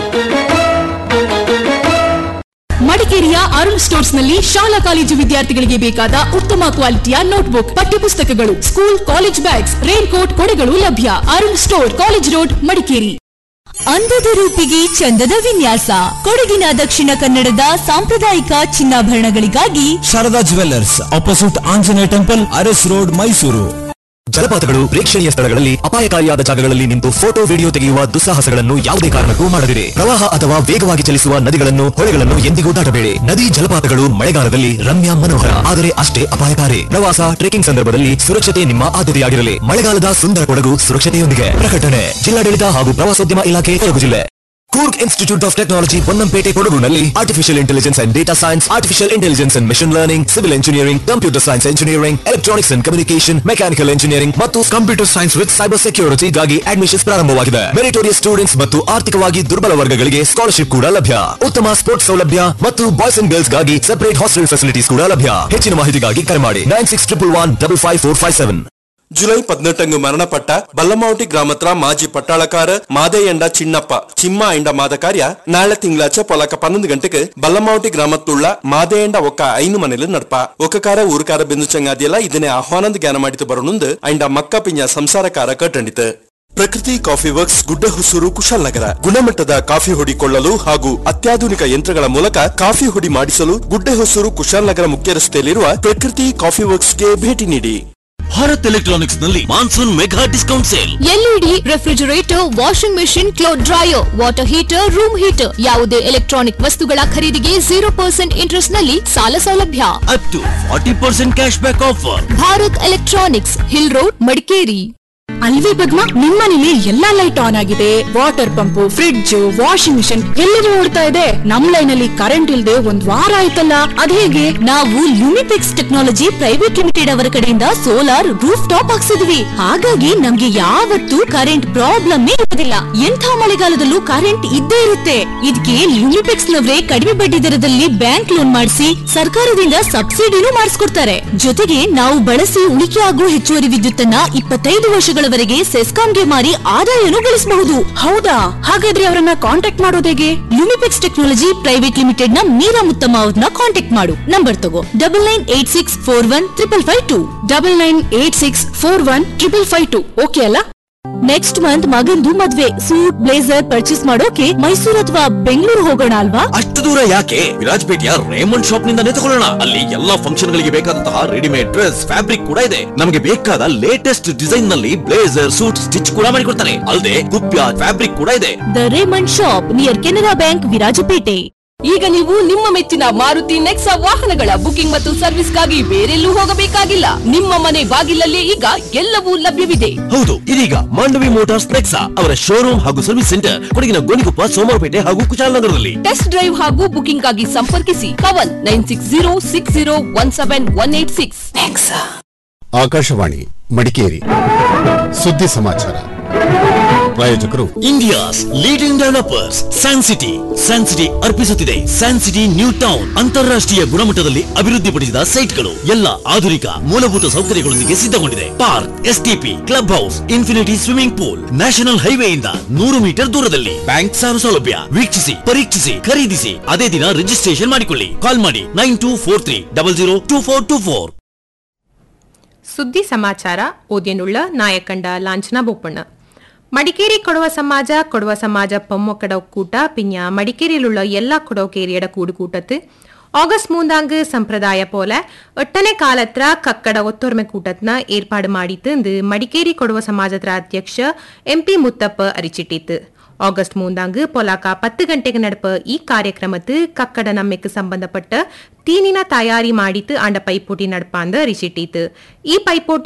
ಮಡಿಕೇರಿಯ ಅರುಣ್ ಸ್ಟೋರ್ಸ್ ನಲ್ಲಿ ಶಾಲಾ ಕಾಲೇಜು ವಿದ್ಯಾರ್ಥಿಗಳಿಗೆ ಬೇಕಾದ ಉತ್ತಮ ಕ್ವಾಲಿಟಿಯ ನೋಟ್ಬುಕ್ ಪಠ್ಯಪುಸ್ತಕಗಳು school college bags raincoat ಕೊಡೆಗಳು ಲಭ್ಯ Arun store college road Madikeri ಅಂದದ ರೂಪಿಗೆ ಚಂದದ ವಿನ್ಯಾಸ ಕೊಡಗಿನ ದಕ್ಷಿಣ ಕನ್ನಡದ ಸಾಂಪ್ರದಾಯಿಕ ಚಿನ್ನಾಭರಣಗಳಿಗಾಗಿ Sharada jewellers opposite Anjaneya temple Aras road Mysuru ಜಲಪಾತಗಳು ಪ್ರೇಕ್ಷಣೀಯ ಸ್ಥಳಗಳಲ್ಲಿ ಅಪಾಯಕಾರಿಯಾದ ಜಾಗಗಳಲ್ಲಿ ನಿಂತು ಫೋಟೋ ವಿಡಿಯೋ ತೆಗೆಯುವ ದುಸ್ಸಾಹಸಗಳನ್ನು ಯಾವುದೇ ಕಾರಣಕ್ಕೂ ಮಾಡದಿರಿ ಪ್ರವಾಹ ಅಥವಾ ವೇಗವಾಗಿ ಚಲಿಸುವ ನದಿಗಳನ್ನು ಹೊಳೆಗಳನ್ನು ಎಂದಿಗೂ ದಾಟಬೇಡಿ ನದಿ ಜಲಪಾತಗಳು ಮಳೆಗಾಲದಲ್ಲಿ ರಮ್ಯ ಮನೋಹರ ಆದರೆ ಅಷ್ಟೇ ಅಪಾಯಕಾರಿ ಪ್ರವಾಸ ಟ್ರೆಕಿಂಗ್ ಸಂದರ್ಭದಲ್ಲಿ ಸುರಕ್ಷತೆ ನಿಮ್ಮ ಆದ್ಯತೆಯಾಗಿರಲಿ ಮಳೆಗಾಲದ ಸುಂದರ ಕೊಡಗು ಸುರಕ್ಷತೆಯೊಂದಿಗೆ ಪ್ರಕಟಣೆ ಜಿಲ್ಲಾಡಳಿತ ಹಾಗೂ ಪ್ರವಾಸೋದ್ಯಮ ಇಲಾಖೆ ಕೊಡಗು ಜಿಲ್ಲೆ Coorg institute of technology Ponnampet ಕೊಡಗುನಲ್ಲಿ artificial intelligence and data science artificial intelligence and machine learning civil engineering computer science engineering electronics and communication mechanical engineering ಮತ್ತು ಕಂಪ್ಯೂಟರ್ ಸೈನ್ಸ್ ವಿತ್ ಸೈಬರ್ ಸೆಕ್ಯೂರಿಟಿಗಾಗಿ ಅಡ್ಮಿಷನ್ಸ್ ಪ್ರಾರಂಭವಾಗಿದೆ ಮೆರಿಟೋರಿಯಸ್ ಸ್ಟೂಡೆಂಟ್ಸ್ ಮತ್ತು ಆರ್ಥಿಕವಾಗಿ ದುರ್ಬಲ ವರ್ಗಗಳಿಗೆ ಸ್ಕಾಲರ್ಶಿಪ್ ಕೂಡ ಲಭ್ಯ ಉತ್ತಮ ಸ್ಪೋರ್ಟ್ಸ್ ಸೌಲಭ್ಯ ಮತ್ತು ಬಾಯ್ಸ್ ಅಂಡ್ ಗರ್ಲ್ಸ್ ಗಾಗಿ ಸೆಪರೇಟ್ ಹಾಸ್ಟೆಲ್ ಫೆಸಿಲಿಟೀಸ್ ಕೂಡ ಲಭ್ಯ ಹೆಚ್ಚಿನ ಮಾಹಿತಿಗಾಗಿ ಕರೆ ಮಾಡಿ nine six triple one double five four five seven ಜುಲೈ ಪದ್ನೆಟ್ಟಂಗು ಮರಣಪಟ್ಟ ಬಲ್ಲಮಾವಟಿ ಗ್ರಾಮತ್ರ ಮಾಜಿ ಪಟ್ಟಾಳಕಾರ ಮಾದೇಯಂಡ ಚಿನ್ನಪ್ಪ ಚಿಮ್ಮ ಎಂಡ ಮಾದ ಕಾರ್ಯ ನಾಳೆ ತಿಂಗಳಾಚ ಪೊಲಕ ಪನ್ನೊಂದು ಗಂಟೆಗೆ ಬಲ್ಲಮಾವಟಿ ಗ್ರಾಮತ್ತುಳ್ಳ ಮಾದೇಯಂಡ ಒಕ್ಕ ಐನು ಮನೆಲು ನಡ್ಪ ಒಕ್ಕಕಾರ ಊರುಕಾರ ಬೆಂದು ಚಂಗಾದಿಯಲ್ಲ ಇದನ್ನೇ ಆಹ್ವಾನದ ಜ್ಞಾನ ಮಾಡಿತು ಬರೋಣುಂದು ಐಂಡ ಮಕ್ಕ ಪಿಂಜ ಸಂಸಾರಕಾರ ಕಟ್ಟಂಡಿತು ಪ್ರಕೃತಿ ಕಾಫಿ ವರ್ಕ್ಸ್ ಗುಡ್ಡ ಹುಸೂರು ಕುಶಾಲನಗರ ಗುಣಮಟ್ಟದ ಕಾಫಿ ಹೊಡಿಕೊಳ್ಳಲು ಹಾಗೂ ಅತ್ಯಾಧುನಿಕ ಯಂತ್ರಗಳ ಮೂಲಕ ಕಾಫಿ ಹುಡಿ ಮಾಡಿಸಲು ಗುಡ್ಡ ಹೊಸೂರು ಕುಶಾಲನಗರ ಮುಖ್ಯ ರಸ್ತೆಯಲ್ಲಿರುವ ಪ್ರಕೃತಿ ಕಾಫಿ ವರ್ಕ್ಸ್ಗೆ ಭೇಟಿ ನೀಡಿ ಭಾರತ್ ಎಲೆಕ್ಟ್ರಾನಿಕ್ಸ್ ನಲ್ಲಿ monsoon mega discount sale LED refrigerator washing machine cloth dryer water heater room heater ಯಾವುದೇ ಎಲೆಕ್ಟ್ರಾನಿಕ್ ವಸ್ತುಗಳ ಖರೀದಿಗೆ ಜೀರೋ ಪರ್ಸೆಂಟ್ ಇಂಟ್ರೆಸ್ಟ್ ನಲ್ಲಿ ಸಾಲ ಸೌಲಭ್ಯ up to forty percent cashback offer Bharat electronics hill road Madikeri ಅಲ್ವೇ ಪದ್ಮ ನಿಮ್ಮನೇಲಿ ಎಲ್ಲಾ ಲೈಟ್ ಆನ್ ಆಗಿದೆ water pump fridge washing machine ಎಲ್ಲರೂ ಓಡ್ತಾ ಇದೆ ನಮ್ ಲೈನ್ ಅಲ್ಲಿ ಕರೆಂಟ್ ಇಲ್ದೆ ಒಂದ್ ವಾರ ಆಯ್ತಲ್ಲ ಅದೇಗೆ ನಾವು ಲ್ಯೂಮಿಪೆಕ್ಸ್ ಟೆಕ್ನಾಲಜಿ ಪ್ರೈವೇಟ್ ಲಿಮಿಟೆಡ್ ಅವರ ಕಡೆಯಿಂದ ಸೋಲಾರ್ ರೂಫ್ ಟಾಪ್ ಹಾಕ್ಸಿದ್ವಿ ಹಾಗಾಗಿ ನಮ್ಗೆ ಯಾವತ್ತೂ ಕರೆಂಟ್ ಪ್ರಾಬ್ಲಮ್ ಇರೋದಿಲ್ಲ ಎಂಥ ಮಳೆಗಾಲದಲ್ಲೂ ಕರೆಂಟ್ ಇದ್ದೇ ಇರುತ್ತೆ ಇದಕ್ಕೆ ಲ್ಯೂಮಿಪೆಕ್ಸ್ ನವರೇ ಕಡಿಮೆ ಬಡ್ಡಿ ದರದಲ್ಲಿ ಬ್ಯಾಂಕ್ ಲೋನ್ ಮಾಡಿಸಿ ಸರ್ಕಾರದಿಂದ ಸಬ್ಸಿಡಿನೂ ಮಾಡಿಸ್ಕೊಡ್ತಾರೆ ಜೊತೆಗೆ ನಾವು ಬಳಸಿ ಉಳಿಕೆ ಆಗುವ ಹೆಚ್ಚುವರಿ ವಿದ್ಯುತ್ತನ್ನ ಇಪ್ಪತ್ತೈದು ವರ್ಷಗಳವರೆಗೆ ಸೆಸ್ಕಾಂಗೆ ಮಾರಿ ಆದಾಯನೂ ಗಳಿಸಬಹುದು ಹೌದಾ ಹಾಗಾದ್ರೆ ಅವರನ್ನ ಕಾಂಟ್ಯಾಕ್ಟ್ ಮಾಡೋದು ಹೇಗೆ ಲ್ಯೂಮಿಪೆಕ್ಸ್ ಟೆಕ್ನಾಲಜಿ ಪ್ರೈವೇಟ್ ಲಿಮಿಟೆಡ್ ನ ಮೀರಾ ಮುತ್ತಮ್ಮ ಅವ್ರನ್ನ ಕಾಂಟ್ಯಾಕ್ಟ್ ಮಾಡು ನಂಬರ್ ತಗೋ double nine eight six four one triple five two double nine eight six four one triple five two okay ಅಲ್ಲ ನೆಕ್ಸ್ಟ್ ಮಂತ್ ಮಗಂದು ಮದ್ವೆ ಸೂಟ್ ಬ್ಲೇಸರ್ ಪರ್ಚೇಸ್ ಮಾಡೋಕೆ ಮೈಸೂರು ಅಥವಾ ಬೆಂಗಳೂರು ಹೋಗೋಣ ಅಲ್ವಾ ಅಷ್ಟು ದೂರ ಯಾಕೆ ವಿರಾಜ್ಪೇಟೆಯ ರೇಮಂಡ್ ಶಾಪ್ ನಿಂದಾನೇ ತಗೊಳ್ಳೋಣ ಅಲ್ಲಿ ಎಲ್ಲಾ ಫಂಕ್ಷನ್ ಗಳಿಗೆ ಬೇಕಾದಂತಹ ರೆಡಿಮೇಡ್ ಡ್ರೆಸ್ ಫ್ಯಾಬ್ರಿಕ್ ಕೂಡ ಇದೆ ನಮಗೆ ಬೇಕಾದ ಲೇಟೆಸ್ಟ್ ಡಿಸೈನ್ ನಲ್ಲಿ ಬ್ಲೇಸರ್ ಸೂಟ್ ಸ್ಟಿಚ್ ಕೂಡ ಮಾಡಿಕೊಡ್ತಾರೆ ಅಲ್ಲದೆ ಕುಪ್ಯ ಫ್ಯಾಬ್ರಿಕ್ ಕೂಡ ಇದೆ the Raymond shop near Canara bank Virajpet ಈಗ ನೀವು ನಿಮ್ಮ ಮೆಚ್ಚಿನ ಮಾರುತಿ ನೆಕ್ಸಾ ವಾಹನಗಳ ಬುಕಿಂಗ್ ಮತ್ತು ಸರ್ವಿಸ್ಗಾಗಿ ಬೇರೆಲ್ಲೂ ಹೋಗಬೇಕಾಗಿಲ್ಲ ನಿಮ್ಮ ಮನೆ ಬಾಗಿಲಲ್ಲೇ ಈಗ ಎಲ್ಲವೂ ಲಭ್ಯವಿದೆ ಹೌದು ಇದೀಗ ಮಾಂಡವಿ ಮೋಟಾರ್ಸ್ ನೆಕ್ಸಾ ಅವರ ಶೋರೂಮ್ ಹಾಗೂ ಸರ್ವಿಸ್ ಸೆಂಟರ್ ಕೊಡಗಿನ ಗೋಣಿಕೊಪ್ಪ ಸೋಮವಾರಪೇಟೆ ಹಾಗೂ ಕುಶಾಲನಗರದಲ್ಲಿ ಟೆಸ್ಟ್ ಡ್ರೈವ್ ಹಾಗೂ ಬುಕಿಂಗ್ ಆಗಿ ಸಂಪರ್ಕಿಸಿ Kavan nine six zero six zero one seven one eight six Akashvani Madikeri ಸುದ್ದಿ ಸಮಾಚಾರ ಪ್ರಾಯೋಜಕರು ಇಂಡಿಯಾಸ್ leading developers San city San city ಅರ್ಪಿಸುತ್ತಿದೆ ಸ್ಯಾನ್ ಸಿಟಿ ನ್ಯೂ ಟೌನ್ ಅಂತಾರಾಷ್ಟ್ರೀಯ ಗುಣಮಟ್ಟದಲ್ಲಿ ಅಭಿವೃದ್ಧಿಪಡಿಸಿದ ಸೈಟ್ಗಳು ಎಲ್ಲ ಆಧುನಿಕ ಮೂಲಭೂತ ಸೌಕರ್ಯಗಳೊಂದಿಗೆ ಸಿದ್ಧಗೊಂಡಿದೆ park STP clubhouse infinity swimming pool national ಹೈವೇಯಿಂದ ನೂರು ಮೀಟರ್ ದೂರದಲ್ಲಿ ಬ್ಯಾಂಕ್ ಸಾಲ ಸೌಲಭ್ಯ ವೀಕ್ಷಿಸಿ ಪರೀಕ್ಷಿಸಿ ಖರೀದಿಸಿ ಅದೇ ದಿನ ರಿಜಿಸ್ಟ್ರೇಷನ್ ಮಾಡಿಕೊಳ್ಳಿ ಕಾಲ್ ಮಾಡಿ nine two four three double zero two four two four ಸುದ್ದಿ ಸಮಾಚಾರ ಓದ್ಯನುಳ್ಳ ನಾಯಕಂಡ ಲಾಂಛನ ಬೋಪಣ್ಣ ಮಡಿಕೇರಿ ಕೊಡವ ಸಮಾಜ ಕೊಡವ ಸಮಾಜ பொம்மக்கட கூட்ட பின்ன மடிக்கேரியிலுள்ள எல்லா கொடோகேரியட கூடு கூட்டத்து ಆಗಸ್ಟ್ ಮೂಂದಾಂಗ್ ಸಂಪ್ರದಾಯ ಪೋಲ ಎಟ್ಟನೇ ಕಾಲತ್ರ ಕಕ್ಕಡ ಒತ್ತೊರ್ಮೆ ಕೂಟತ್ನ ಏರ್ಪಾಡು ಮಾಡಿತ್ತು ಎಂದು ಮಡಿಕೇರಿ ಕೊಡುವ ಸಮಾಜದ ಅಧ್ಯಕ್ಷ ಎಂಪಿ ಮುತ್ತಪ್ಪ ಅರಿಚಿಟ್ಟಿತ್ತು ಆಗಸ್ಟ್ ಮೂಂದಾಂಗ್ ಪೊಲಾಕ ಪತ್ತು ಗಂಟೆಗೆ ನಡಪ ಈ ಕಾರ್ಯಕ್ರಮத்து ಕಕ್ಕಡ ನಮ್ಮೆಕ್ ಸಂಬಂಧಪಟ್ಟ ತೀನಿನ ತಯಾರಿ ಮಾಡಿತ್ತು ಆಂಡ ಪೈಪೋಟಿ ನಡಪ ಅಂದ ಅರಿಚಿಟ್ಟಿತ್ತು ಈ ಪೈಪೋಟಿ